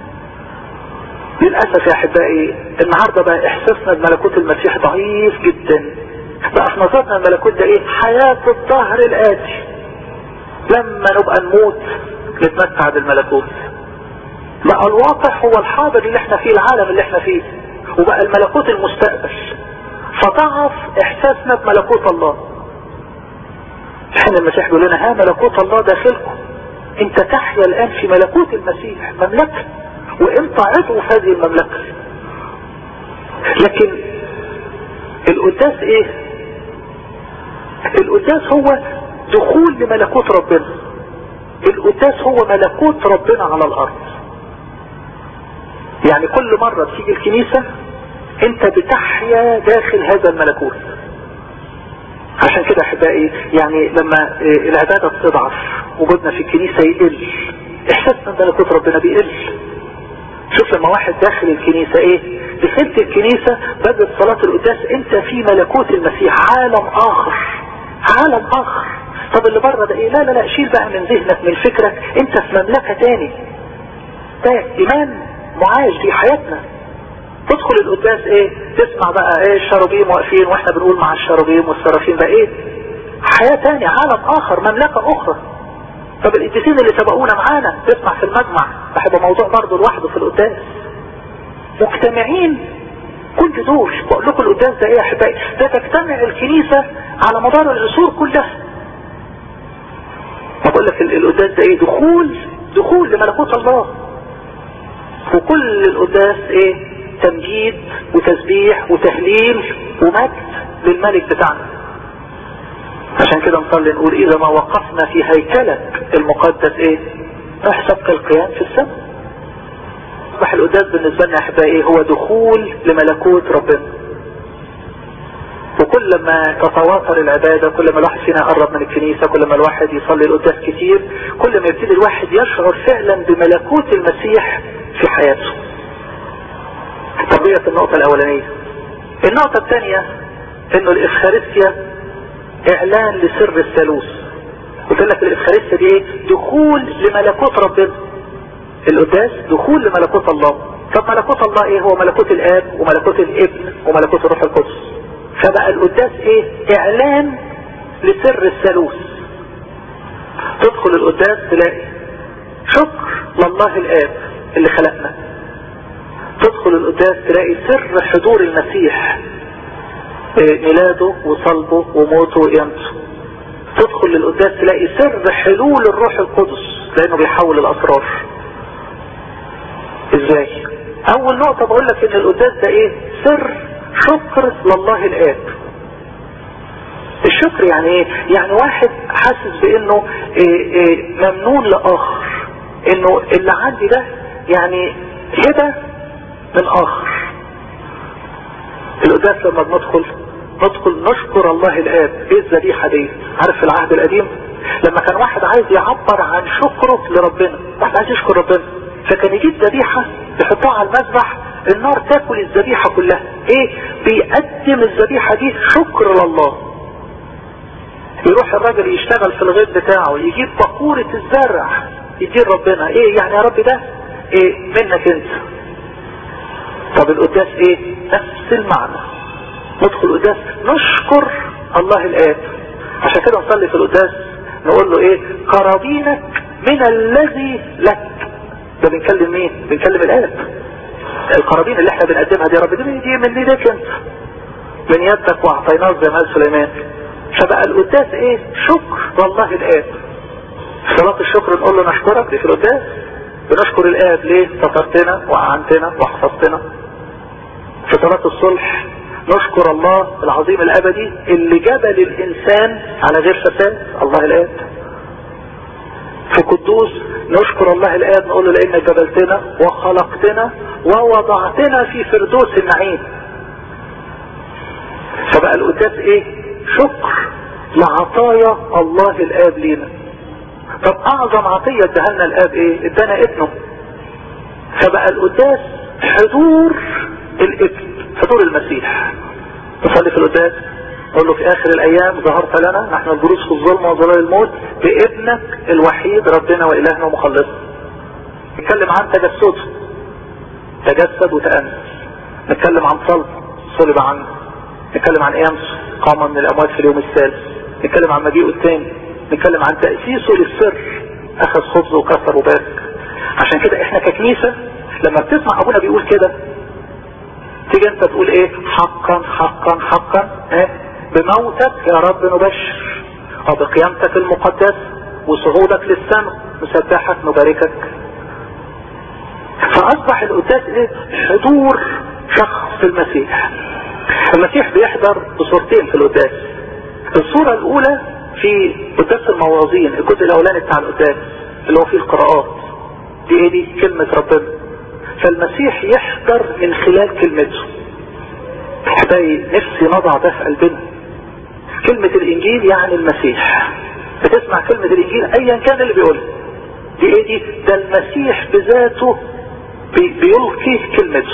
للأسف يا أحبائي النهاردة بقى إحساسنا بملكوت المسيح ضعيف جدا بقى في نظرنا الملكوت ده إيه حياة الظهر الآتي لما نبقى نموت نتمتع بالملكوت بقى الواقع هو الحاضر اللي احنا فيه العالم اللي احنا فيه وبقى الملكوت المستقبل فضعف احساسنا بملكوت الله حين المسيح بيقول لنا ها ملكوت الله داخلكم انت تحيا الان في ملكوت المسيح مملكة وانت عضو في هذه المملكة لكن القداس ايه القداس هو دخول لملكوت ربنا القداس هو ملكوت ربنا على الارض يعني كل مرة بتيجي الكنيسة انت بتحيا داخل هذا الملكوت عشان كده احبائي يعني لما العبادة بتضعف وجودنا في الكنيسة يقل احساسنا بملكوت ربنا بيقل شوف لما واحد داخل الكنيسة ايه دخلت الكنيسة بدأت صلاة القداس انت في ملكوت المسيح عالم اخر عالم اخر طب اللي بره ده ايه لا لا لا شيل بقى من ذهنك من فكرك انت في مملكة تاني ده ايمان معاش دي حياتنا تدخل القداس ايه تسمع بقى ايه الشرابيم واقفين واحنا بنقول مع الشرابيم والسرافين بقى ايه حياة تانية عالم اخر مملكة اخرى طب القديسين اللي سبقونا معانا تسمع في المجمع ده هيبقى موضوع برضه لوحده في القداس مجتمعين كل دول بقول لكم القداس ده ايه يا احبائي ده تجتمع الكنيسة على مدار العصور كلها بقول لك القداس ده ايه دخول دخول لملكوت الله وكل القداس ايه تمجيد وتسبيح وتهليل ومجد للملك بتاعنا عشان كده نصلي نقول اذا ما وقفنا في هيكلك المقدس ايه احسب كالقيام في السماء اصبح القداس بالنسبة لنا احبائي هو دخول لملكوت ربنا وكل ما تتواتر العبادة كل ما الواحد فينا يقرب من الكنيسة كل ما الواحد يصلي القداس كتير كل ما يبتدي الواحد يشعر فعلا بملكوت المسيح في حياته طبيعة النقطة الأولانية النقطة الثانية انه الإفخارستيا إعلان لسر الثالوث قلت لك الإفخارستيا دي ايه دخول لملكوت ربنا القداس دخول لملكوت الله طب ملكوت الله ايه هو ملكوت الآب وملكوت الابن وملكوت الروح القدس فبقى القداس ايه اعلان لسر الثالوث تدخل القداس تلاقي شكر لله الآب اللي خلقنا تدخل القداس تلاقي سر حضور المسيح ميلاده وصلبه وموته وقيامته تدخل للقداس تلاقي سر حلول الروح القدس لانه بيحول الاسرار ازاي اول نقطة بقول لك ان القداس ده ايه سر شكر لله الاب الشكر يعني ايه يعني واحد حاسس بانه إيه إيه ممنون لاخر انه اللي عندي ده يعني هبة من اخر القداس لما بندخل ندخل نشكر الله الاب ايه الذبيحة دي عارف في العهد القديم لما كان واحد عايز يعبر عن شكره لربنا واحد عايز يشكر ربنا فكان يجيب ذبيحة يحطها على المذبح النار تاكل الذبيحة كلها ايه بيقدم الذبيحة دي شكر لله يروح الراجل يشتغل في الغيط بتاعه يجيب بقورة الزرع يدير ربنا ايه يعني يا رب ده ايه منك انت طب القداس ايه نفس المعنى ندخل القداس نشكر الله الاب عشان كده نصلي في القداس نقول له ايه قرابينك من الذي لك ده بنكلم مين بنكلم الاب القرابين اللي احنا بنقدمها دي يا رب دي دي من ايديك انت من يدك واعطيناك زي ما قال سليمان فبقى القداس ايه شكر والله الاب في صلاة الشكر نقول له نشكرك دي في القداس بنشكر الاب ليه سترتنا واعنتنا وحفظتنا في صلاة الصلح نشكر الله العظيم الابدي اللي جبل الانسان على غير فساد الله الاب في قدوس نشكر الله الاب نقول له لانك جبلتنا وخلقتنا ووضعتنا في فردوس النعيم فبقى القداس ايه شكر لعطايا الله الاب لينا طب اعظم عطية ادهلنا الاب ايه ادانا ابنه فبقى القداس حضور الابن حضور المسيح نصلي في القداس نقول له في اخر الايام ظهرت لنا نحن الجلوس في الظلم وظلال الموت بابنك الوحيد ربنا والهنا ومخلصنا نتكلم عن تجسده تجسد وتأنس نتكلم عن صلب صلب عنه نتكلم عن قيامته قام من الاموات في اليوم الثالث نتكلم عن مجيئه الثاني نتكلم عن تأسيسه للسر اخذ خبز وكسر وبارك عشان كده احنا ككنيسة لما بتسمع ابونا بيقول كده تيجي انت تقول ايه حقا حقا حقا ايه بموتك يا رب نبشر وبقيامتك المقدس وصعودك للسماء نسبحك نباركك فاصبح القداس ايه حضور شخص المسيح المسيح بيحضر بصورتين في القداس الصورة الاولى في قداس الموازين الجزء الاولاني بتاع القداس اللي هو فيه القراءات دي ايه دي كلمة ربنا فالمسيح يحضر من خلال كلمته احبائي نفسي نضع ده في قلبنا كلمة الانجيل يعني المسيح بتسمع كلمة الانجيل ايا كان اللي بيقولها دي ايه دي ده المسيح بذاته بي بيلقي كلمته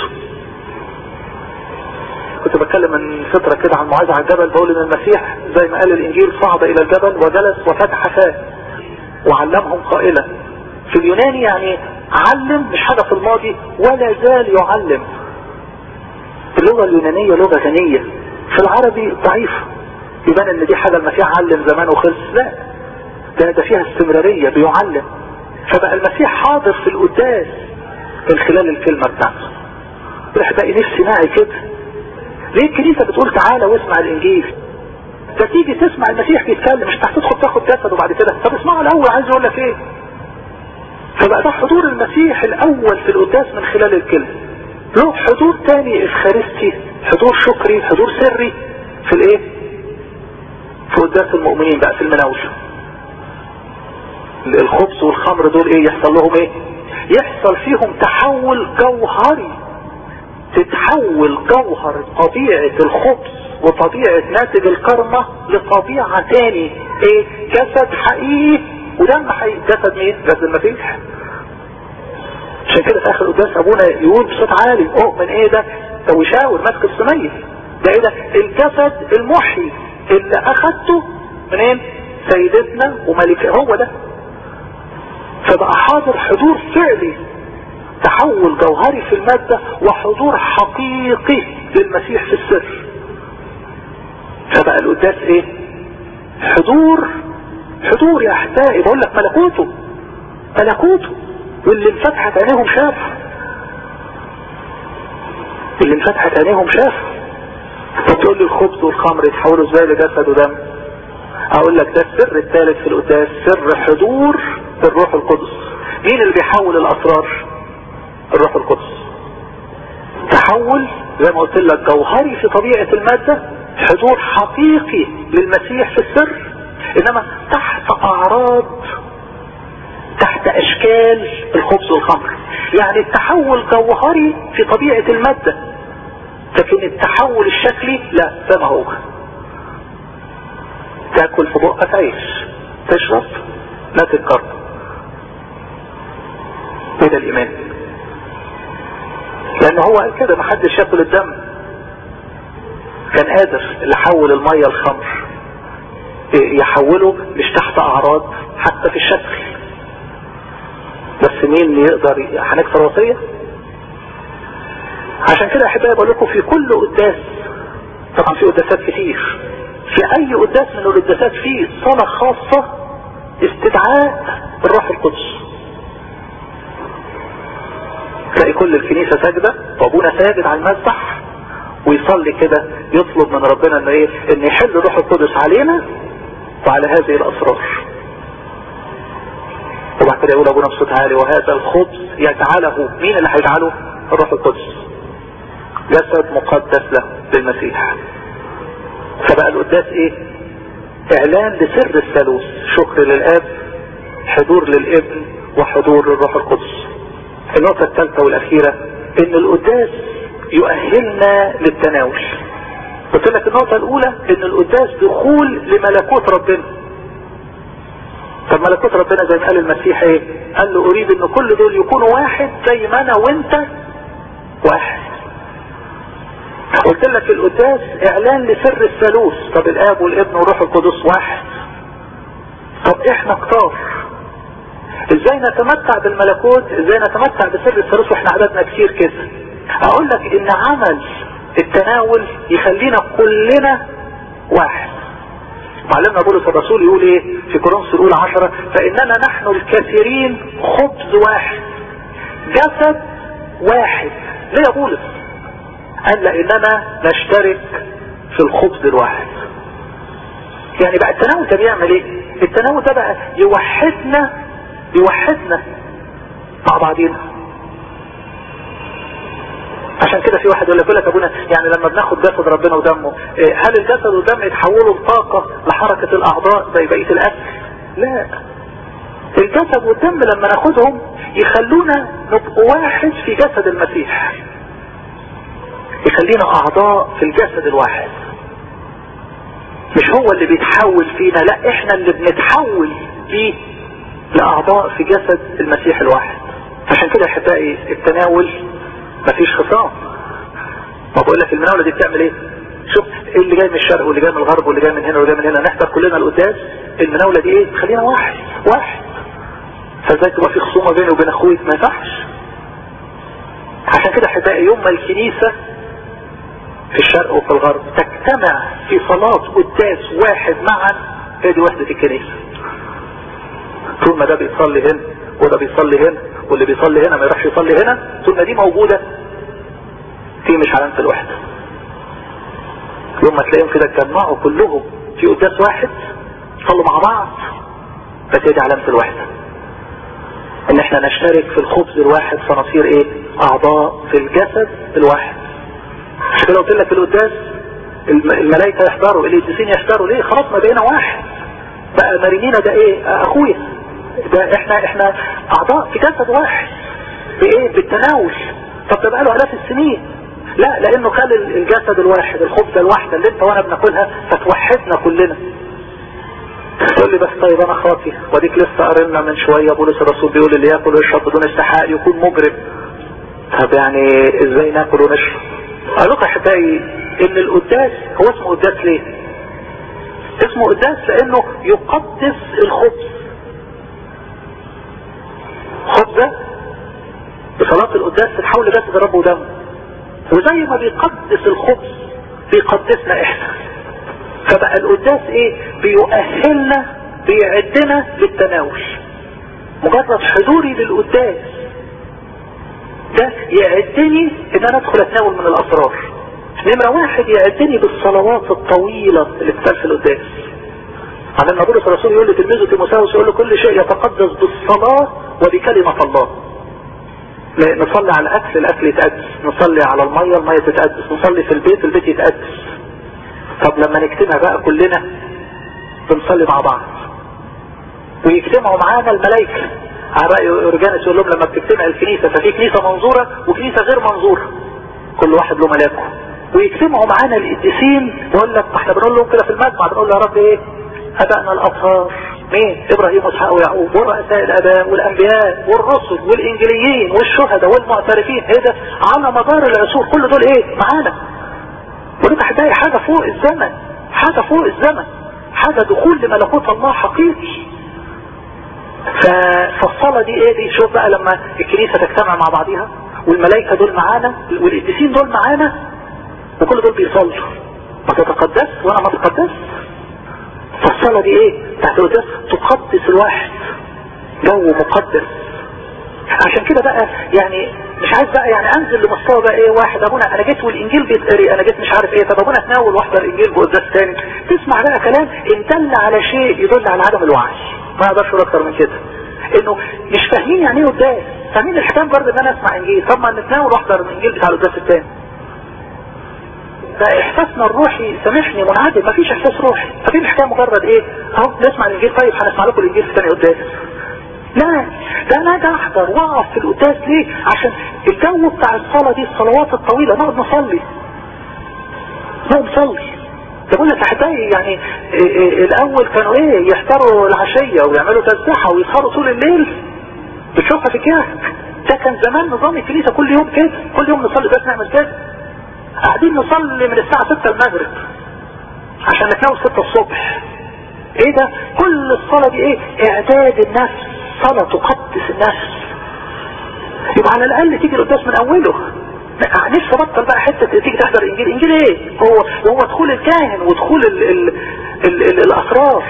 كنت بتكلم من فترة كده عن موعظة على الجبل بقول ان المسيح زي ما قال الانجيل صعد الى الجبل وجلس وفتح فاه وعلمهم قائلا في اليوناني يعني علم مش حاجة في الماضي ولا زال يعلم اللغة اليونانية لغة غنية في العربي ضعيفة يبان ان دي حاجة المسيح علم زمان وخلص لا ده ده فيها استمرارية بيعلم فبقى المسيح حاضر في القداس من خلال الكلمة بتاعته احبائي نفسي معي كده ليه الكنيسة بتقول تعالى واسمع الانجيل ده تيجي تسمع المسيح بيتكلم مش هتدخل تاخد جسد وبعد كده طب اسمعه الاول عايز يقول لك ايه فبقى ده حضور المسيح الاول في القداس من خلال الكلمة له حضور تاني افخارستي حضور شكري حضور سري في الايه في قداس المؤمنين بقى في المناوشة الخبز والخمر دول ايه يحصل لهم ايه يحصل فيهم تحول جوهري تتحول جوهر طبيعة الخبز وطبيعة ناتج الكرمة لطبيعة تاني ايه جسد حقيقي ودم حقيقي جسد مين جسد المسيح عشان كده في اخر القداس ابونا يقول بصوت عالي اؤمن ايه ده ده ويشاور ماسك الصينية ده ايه ده الجسد المحي اللي اخدته منين سيدتنا وملكة هو ده فبقى حاضر حضور فعلي تحول جوهري في المادة وحضور حقيقي للمسيح في السر فبقى القداس ايه حضور حضور يا احبائي بقول لك ملكوته ملكوته واللي انفتحت عينيهم شاف اللي انفتحت عينيهم شاف فتقول لي الخبز والخمر يتحولوا ازاي لجسد ودم اقول لك ده السر الثالث في القداس سر حضور الروح القدس مين اللي بيحول الاسرار الروح القدس تحول زي ما قلت لك جوهري في طبيعة المادة حضور حقيقي للمسيح في السر انما تحت اعراض تحت اشكال الخبز والخمر يعني التحول جوهري في طبيعة المادة لكن التحول الشكلي لا زي ما هو تاكل في بقك عيش تشرب لا تتكرر كده الايمان لان هو قال كده محدش ياكل الدم كان قادر اللي حول المية الخمر يحوله مش تحت اعراض حتى في الشكل بس مين اللي يقدر هنكسر وصية عشان كده احبائي بقول لكم في كل قداس طبعا في قداسات كتير في اي قداس من القداسات فيه صلاة خاصة استدعاء الروح القدس تلاقي كل الكنيسة ساجدة وابونا ساجد على المذبح ويصلي كده يطلب من ربنا انه ايه ان يحل الروح القدس علينا وعلى هذه الاسرار وبعد كده يقول ابونا بصوت عالي وهذا الخبز يجعله مين اللي هيجعله الروح القدس جسد مقدس له للمسيح فبقى القداس ايه اعلان لسر الثالوث شكر للاب حضور للابن وحضور للروح القدس النقطة الثالثة والاخيرة ان القداس يؤهلنا للتناول قلت لك النقطة الاولى ان القداس دخول لملكوت ربنا طب ملكوت ربنا زي ما قال المسيح ايه قال له اريد ان كل دول يكونوا واحد زي ما انا وانت واحد قلت لك القداس اعلان لسر الثالوث طب الاب والابن والروح القدس واحد طب احنا كتار ازاي نتمتع بالملكوت ازاي نتمتع بسر الثالوث واحنا عددنا كتير كده اقول لك ان عمل التناول يخلينا كلنا واحد معلمنا بولس الرسول يقول ايه في كورنثوس الاولى عشرة فاننا نحن الكثيرين خبز واحد جسد واحد ليه يا بولس قال لاننا نشترك في الخبز الواحد يعني بقى التناول ده بيعمل ايه التناول ده بقى يوحدنا يوحدنا مع بعضينا عشان كده في واحد يقول لك لك ابونا يعني لما بناخد جسد ربنا ودمه هل الجسد والدم يتحولوا لطاقة لحركة الاعضاء زي بقية الاكل لا الجسد والدم لما ناخدهم يخلونا نبقى واحد في جسد المسيح يخلينا اعضاء في الجسد الواحد مش هو اللي بيتحول فينا لا احنا اللي بنتحول فيه لاعضاء في جسد المسيح الواحد عشان كده احبائي التناول مفيش خصام ما بقول لك المناولة دي بتعمل ايه شوف ايه اللي جاي من الشرق واللي جاي من الغرب واللي جاي من هنا واللي جاي من هنا نحضر كلنا القداس المناولة دي ايه تخلينا واحد واحد فازاي تبقى في خصومة بيني وبين اخوي ما ينفعش عشان كده احبائي يوم ما الكنيسة في الشرق وفي الغرب تجتمع في صلاة قداس واحد معا هي دي وحدة الكنيسة طول ما ده بيصلي هنا وده بيصلي هنا واللي بيصلي هنا ما يروحش يصلي هنا طول ما دي موجودة في مش علامة الوحدة يوم ما تلاقيهم كده اتجمعوا كلهم في قداس واحد صلوا مع بعض بس دي علامة الوحدة ان احنا نشترك في الخبز الواحد فنصير ايه اعضاء في الجسد الواحد عشان كده قلت لك القداس الملائكة يحضروا القديسين يحضروا ليه خلاص ما بقينا واحد بقى مريمينا ده ايه اخويا ده احنا احنا اعضاء في جسد واحد بايه بالتناول طب ده بقى له الاف السنين لا لانه كان الجسد الواحد الخبزة الواحدة اللي انت وانا بناكلها فتوحدنا كلنا تقول لي بس طيب انا خاطي وديك لسه قرينا من شوية بولس الرسول بيقول اللي ياكل ويشرب بدون استحقاق يكون مجرم طب يعني ازاي ناكل ونشرب اقول لكم احبائي ان القداس هو اسمه قداس ليه اسمه قداس لانه يقدس الخبز خبزة بصلاة القداس تتحول لجسد الرب ودمه وزي ما بيقدس الخبز بيقدسنا احنا فبقى القداس ايه بيؤهلنا بيعدنا للتناول مجرد حضوري للقداس ده يعدني ان انا ادخل اتناول من الاسرار نمرة واحد يعدني بالصلوات الطويلة اللي بتتقال في القداس على ان بولس الرسول يقول لتلميذه تيموثاوس يقول له كل شيء يتقدس بالصلاة وبكلمة الله نصلي على الاكل الاكل يتقدس نصلي على المية المية تتقدس نصلي في البيت البيت يتقدس طب لما نجتمع بقى كلنا بنصلي مع بعض ويجتمعوا معانا الملائكة على رأي اورجانس يقول لهم لما بتجتمع الكنيسة ففي كنيسة منظورة وكنيسة غير منظورة كل واحد له ملاكه ويجتمعوا معانا القديسين ويقول لك احنا بنقول لهم كده في المجمع بنقول له يا رب ايه ابائنا الاطهار مين ابراهيم واسحاق ويعقوب ورؤساء الاباء والانبياء والرسل والانجيليين والشهداء والمعترفين ايه ده على مدار العصور كل دول ايه معانا ودي احبائي حاجة فوق الزمن حاجة فوق الزمن حاجة دخول لملكوت الله حقيقي فالصلاة دي ايه دي شوف بقى لما الكنيسة تجتمع مع بعضها والملائكة دول معانا والقديسين دول معانا وكل دول بيصلوا ما تتقدس وانا ما تقدس فالصلاة دي ايه تحت القداس تقدس الواحد جو مقدس عشان كده بقى يعني مش عايز بقى يعني انزل لمستوى بقى ايه واحد ابونا انا جيت والانجيل بيتقري انا جيت مش عارف ايه طب ابونا تناول واحضر الانجيل بقداس تاني تسمع بقى كلام ان دل على شيء يدل على عدم الوعي ما اقدرش اقول اكتر من كده انه مش فاهمين يعني ايه قداس فاهمين الحكام برضه ان انا اسمع انجيل طب ما نتناول واحضر الانجيل بتاع القداس التاني ده احساسنا الروحي سامحني منعدم مفيش احساس روحي ففي الحكايه مجرد ايه اهو نسمع الانجيل طيب هنسمع لكم الانجيل في ثاني قداس لا ده انا ده احضر واقف في القداس ليه عشان الجو بتاع الصلاة دي الصلوات الطويلة نقعد نصلي نقعد نصلي ده بقول لك احبائي يعني إيه إيه الاول كانوا ايه يحضروا العشية ويعملوا تسبيحة ويسهروا طول الليل بتشوفها في كهك ده كان زمان نظام الكنيسة كل يوم كده كل يوم نصلي بس نعمل كده قاعدين نصلي من الساعة 6 المغرب عشان نتناول 6 الصبح ايه ده كل الصلاة دي ايه اعداد النفس صلاة تقدس النفس يبقى على الاقل تيجي القداس من اوله نفسي ابطل بقى حتة تيجي تحضر انجيل انجيل ايه هو وهو دخول الكاهن ودخول ال ال ال ال الاسرار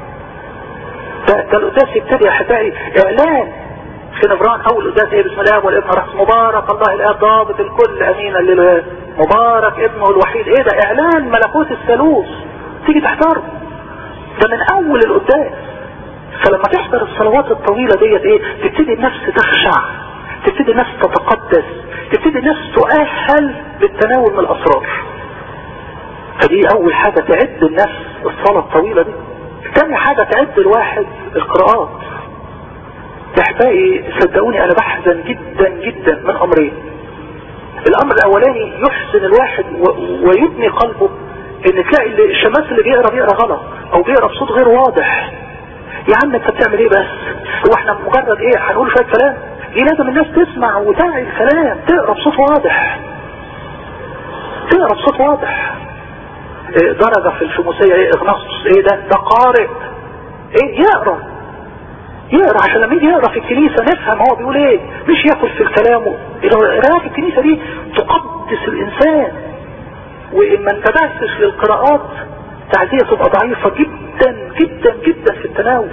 ده, ده القداس يبتدي يا احبائي اعلان في نبران اول قداس ايه بسم الله والابن رأس مبارك الله الاب ضابط الكل امين الليل مبارك ابنه الوحيد ايه ده اعلان ملكوت الثالوث تيجي تحضره ده من اول القداس فلما تحضر الصلوات الطويلة ديت ايه تبتدي النفس تخشع تبتدي النفس تتقدس تبتدي النفس تؤهل للتناول من الاسرار فدي اول حاجة تعد النفس الصلاة الطويلة دي تاني حاجة تعد الواحد القراءات احبائي صدقوني انا بحزن جدا جدا من امرين الامر الاولاني يحزن الواحد ويبني قلبه ان تلاقي الشماس اللي بيقرا بيقرا غلط او بيقرا بصوت غير واضح يا عم انت بتعمل ايه بس هو احنا مجرد ايه هنقول شويه كلام دي لازم الناس تسمع وتعي الكلام تقرا بصوت واضح تقرا بصوت واضح إيه درجة في الشموسية ايه اغناطس ايه ده ده قارئ ايه يقرا يقرا عشان لما يجي يقرا في الكنيسة نفهم هو بيقول ايه مش ياكل في الكلام القراءة في الكنيسة دي تقدس الانسان وان ما انتبهتش للقراءات تعزية تبقى ضعيفة جدا جدا جدا في التناول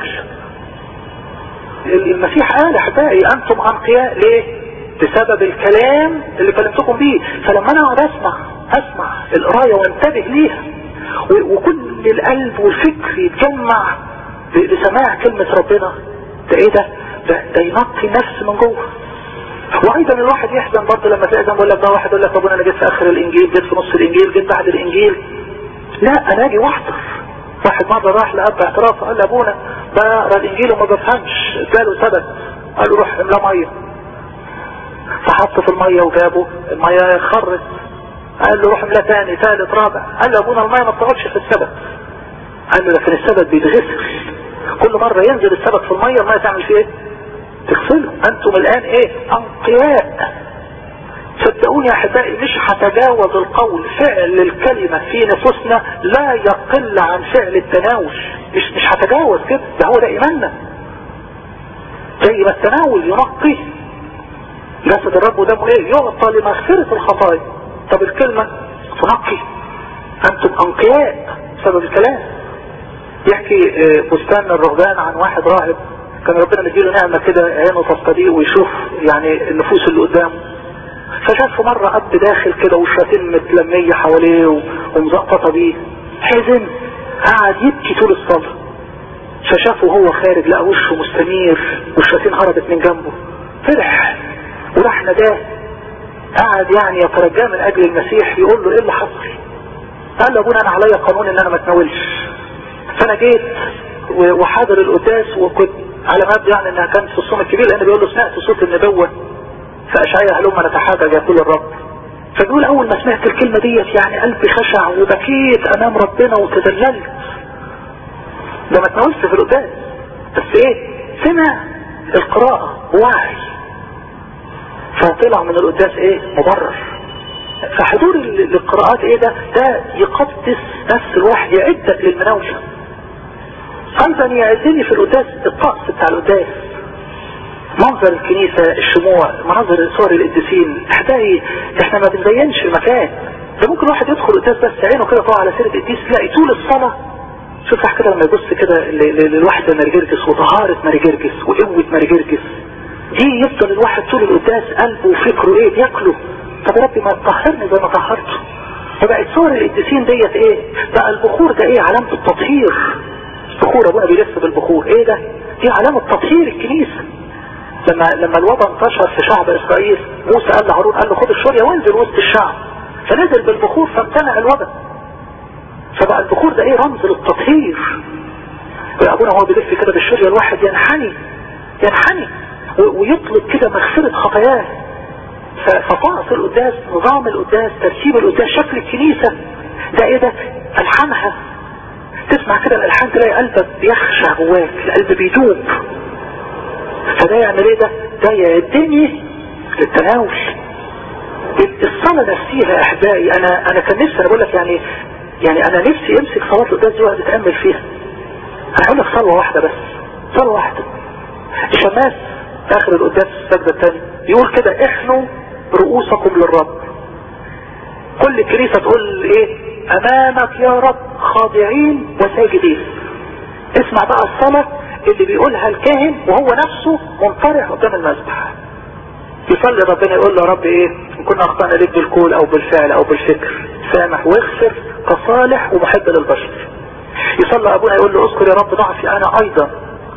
المسيح قال احبائي انتم انقياء ليه بسبب الكلام اللي كلمتكم بيه فلما انا اقعد اسمع اسمع القراية وانتبه ليها وكل القلب والفكر يتجمع لسماع كلمة ربنا ده ايه ده ده, ده ينقي نفس من جوه وايضا الواحد يحزن برضه لما تأذن بقول لك ده واحد يقول لك ابونا انا جيت في اخر الانجيل جيت في نص الانجيل جيت بعد الانجيل لا انا اجي واحضر واحد مرة راح لأب اعتراف قال لأبونا بقرا الانجيل وما بفهمش اداله سبب قال له روح املا مية فحط في المية وجابه المية خرت قال له روح املا تاني ثالث رابع قال له ابونا المية ما بتقعدش في السبت قال له لكن السبت بيتغسل كل مرة ينزل السبت في المية المية تعمل فيه ايه تغسله انتم الان ايه انقياء صدقوني يا احبائي مش هتجاوز القول فعل الكلمة في نفوسنا لا يقل عن فعل التناول مش مش هتجاوز كده ده هو ده ايماننا زي ما التناول ينقي جسد الرب ودمه ايه يعطى لمغفرة الخطايا طب الكلمة تنقي انتم انقياء بسبب الكلام يحكي بستان الرهبان عن واحد راهب كان ربنا مديله نعمة كده عينه تستضيء ويشوف يعني النفوس اللي قدامه فشاف مرة اب داخل كده والشاتين متلمية حواليه ومزقطة بيه حزن قعد يبكي طول الصلاة فشافه هو خارج لقى وشه مستنير والشياطين هربت من جنبه فرح وراح ناداه قعد يعني يترجاه من اجل المسيح يقول له ايه اللي حصل قال له ابونا انا عليا قانون ان انا ما اتناولش فانا جيت وحاضر القداس وكنت على مبدا يعني انها كانت في الصوم الكبير لان بيقول له سمعت صوت النبوه فاشعيا هلما نتحاجج يقول الرب فبيقول اول ما سمعت الكلمه ديت يعني قلبي خشع وبكيت امام ربنا وتذللت ده ما اتناولش في القداس بس ايه سمع القراءه وعي فطلع من القداس ايه مبرر فحضور القراءات ايه ده ده يقدس نفس الواحد يعدك للمناوشة ايضا يعدني في القداس الطقس بتاع القداس منظر الكنيسة الشموع مناظر صور القديسين احبائي احنا ما بنزينش المكان ده ممكن واحد يدخل القداس بس عينه كده طالع على سيرة القديس تلاقي طول الصلاة شوف واحد كده لما يبص كده للواحدة مارجرجس وطهارة مارجرجس وقوة مارجرجس دي يفضل الواحد طول القداس قلبه وفكره ايه بياكله طب يا ربي ما تطهرني زي ما طهرته فبقت صور القديسين ديت ايه بقى البخور ده ايه علامة التطهير بخور ابونا بيلف بالبخور ايه ده دي علامة تطهير الكنيسة لما لما الوضع انتشر في شعب اسرائيل موسى قال لهارون قال له خد الشورية وانزل وسط الشعب فنزل بالبخور فامتنع الوضع فبقى البخور ده ايه رمز للتطهير ابونا هو بيلف كده بالشورية الواحد ينحني ينحني ويطلب كده مغفرة خطاياه فطقس القداس نظام القداس ترتيب القداس شكل الكنيسة ده ايه ده الحانها تسمع كده الالحان تلاقي قلبك بيخشع جواك القلب بيدوب فده يعمل ايه ده ده يعدني للتناول الصلاة نفسها يا احبائي انا انا كان نفسي انا بقول لك يعني يعني انا نفسي امسك صلاة القداس دي واقعد اتامل فيها انا هقول لك صلوة واحدة بس صلوة واحدة الشماس اخر القداس السجدة الثانية يقول كده احنوا رؤوسكم للرب كل كنيسة تقول ايه امامك يا رب خاضعين وساجدين اسمع بقى الصلاة اللي بيقولها الكاهن وهو نفسه منطرح قدام المذبح يصلي ربنا يقول له يا رب ايه ان كنا اخطأنا ليك بالقول او بالفعل او بالفكر سامح واغفر كصالح ومحب للبشر يصلي ابونا يقول له اذكر يا رب ضعفي انا ايضا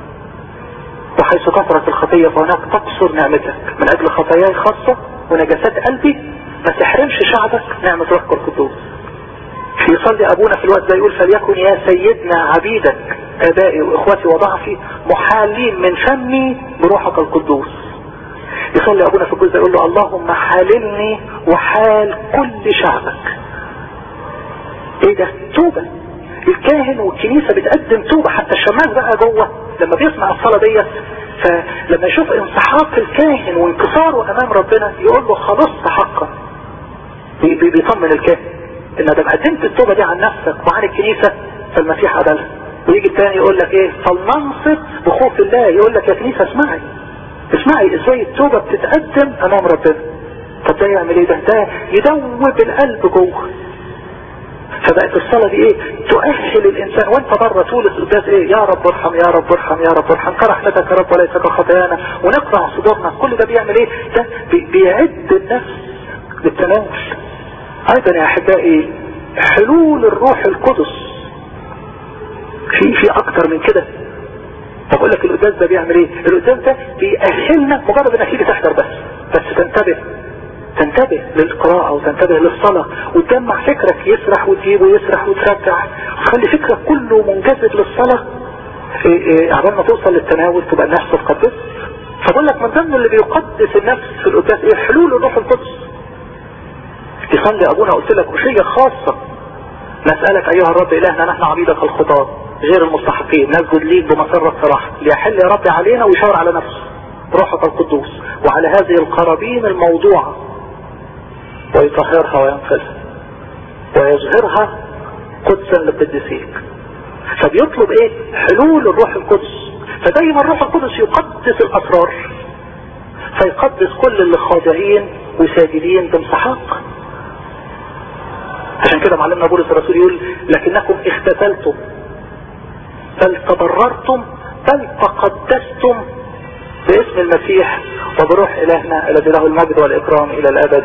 وحيث كثرت الخطية فهناك تقصر نعمتك من اجل خطاياي خاصة ونجاسات قلبي ما تحرمش شعبك نعمة روحك القدوس يصلي ابونا في الوقت ده يقول فليكن يا سيدنا عبيدك ابائي واخواتي وضعفي محالين من فمي بروحك القدوس يصلي ابونا في الجزء يقول له اللهم حاللني وحال كل شعبك ايه ده توبة الكاهن والكنيسة بتقدم توبة حتى الشماس بقى جوه لما بيسمع الصلاة ديت فلما يشوف انسحاق الكاهن وانكساره امام ربنا يقول له خلصت حقا بيطمن الكاهن ان ده قدمت التوبة دي عن نفسك وعن الكنيسة فالمسيح قبلها ويجي التاني يقول لك ايه فلننصت بخوف الله يقول لك يا كنيسة اسمعي اسمعي ازاي التوبة بتتقدم امام ربنا طب ده يعمل ايه ده ده يدوب القلب جوه فبقت الصلاة دي ايه تؤهل الانسان وانت بره طول القداس ايه يا رب ارحم يا رب ارحم يا رب ارحم كرحمتك يا رب وليس كخطايانا ونقرع صدورنا كل ده بيعمل ايه ده بي بيعد النفس للتناول ايضا يا احبائي حلول الروح القدس في في اكتر من كده طب اقول لك القداس ده بيعمل ايه القداس ده بيأهلنا مجرد انك تيجي تحضر بس بس تنتبه تنتبه للقراءة وتنتبه للصلاة وتجمع فكرك يسرح وتجيبه يسرح وترجع وتخلي فكرك كله منجذب للصلاة عبال ما توصل للتناول تبقى النفس تقدس فبقول لك من ضمن اللي بيقدس النفس في القداس ايه حلول الروح القدس يصلي ابونا قلت لك وشية خاصة نسألك ايها الرب الهنا نحن عبيدك الخطاة غير المستحقين نسجد ليك بمسرة صراحة ليحل يا رب علينا ويشاور على نفسه روحك القدوس وعلى هذه القرابين الموضوعة ويطهرها وينقلها ويظهرها قدسا لقدسيك فبيطلب ايه حلول الروح القدس فدايما الروح القدس يقدس الاسرار فيقدس كل اللي خاضعين وساجدين بانسحاق عشان كده معلمنا بولس الرسول يقول لكنكم اختتلتم بل تبررتم بل تقدستم باسم المسيح وبروح الهنا الذي له المجد والاكرام الى الابد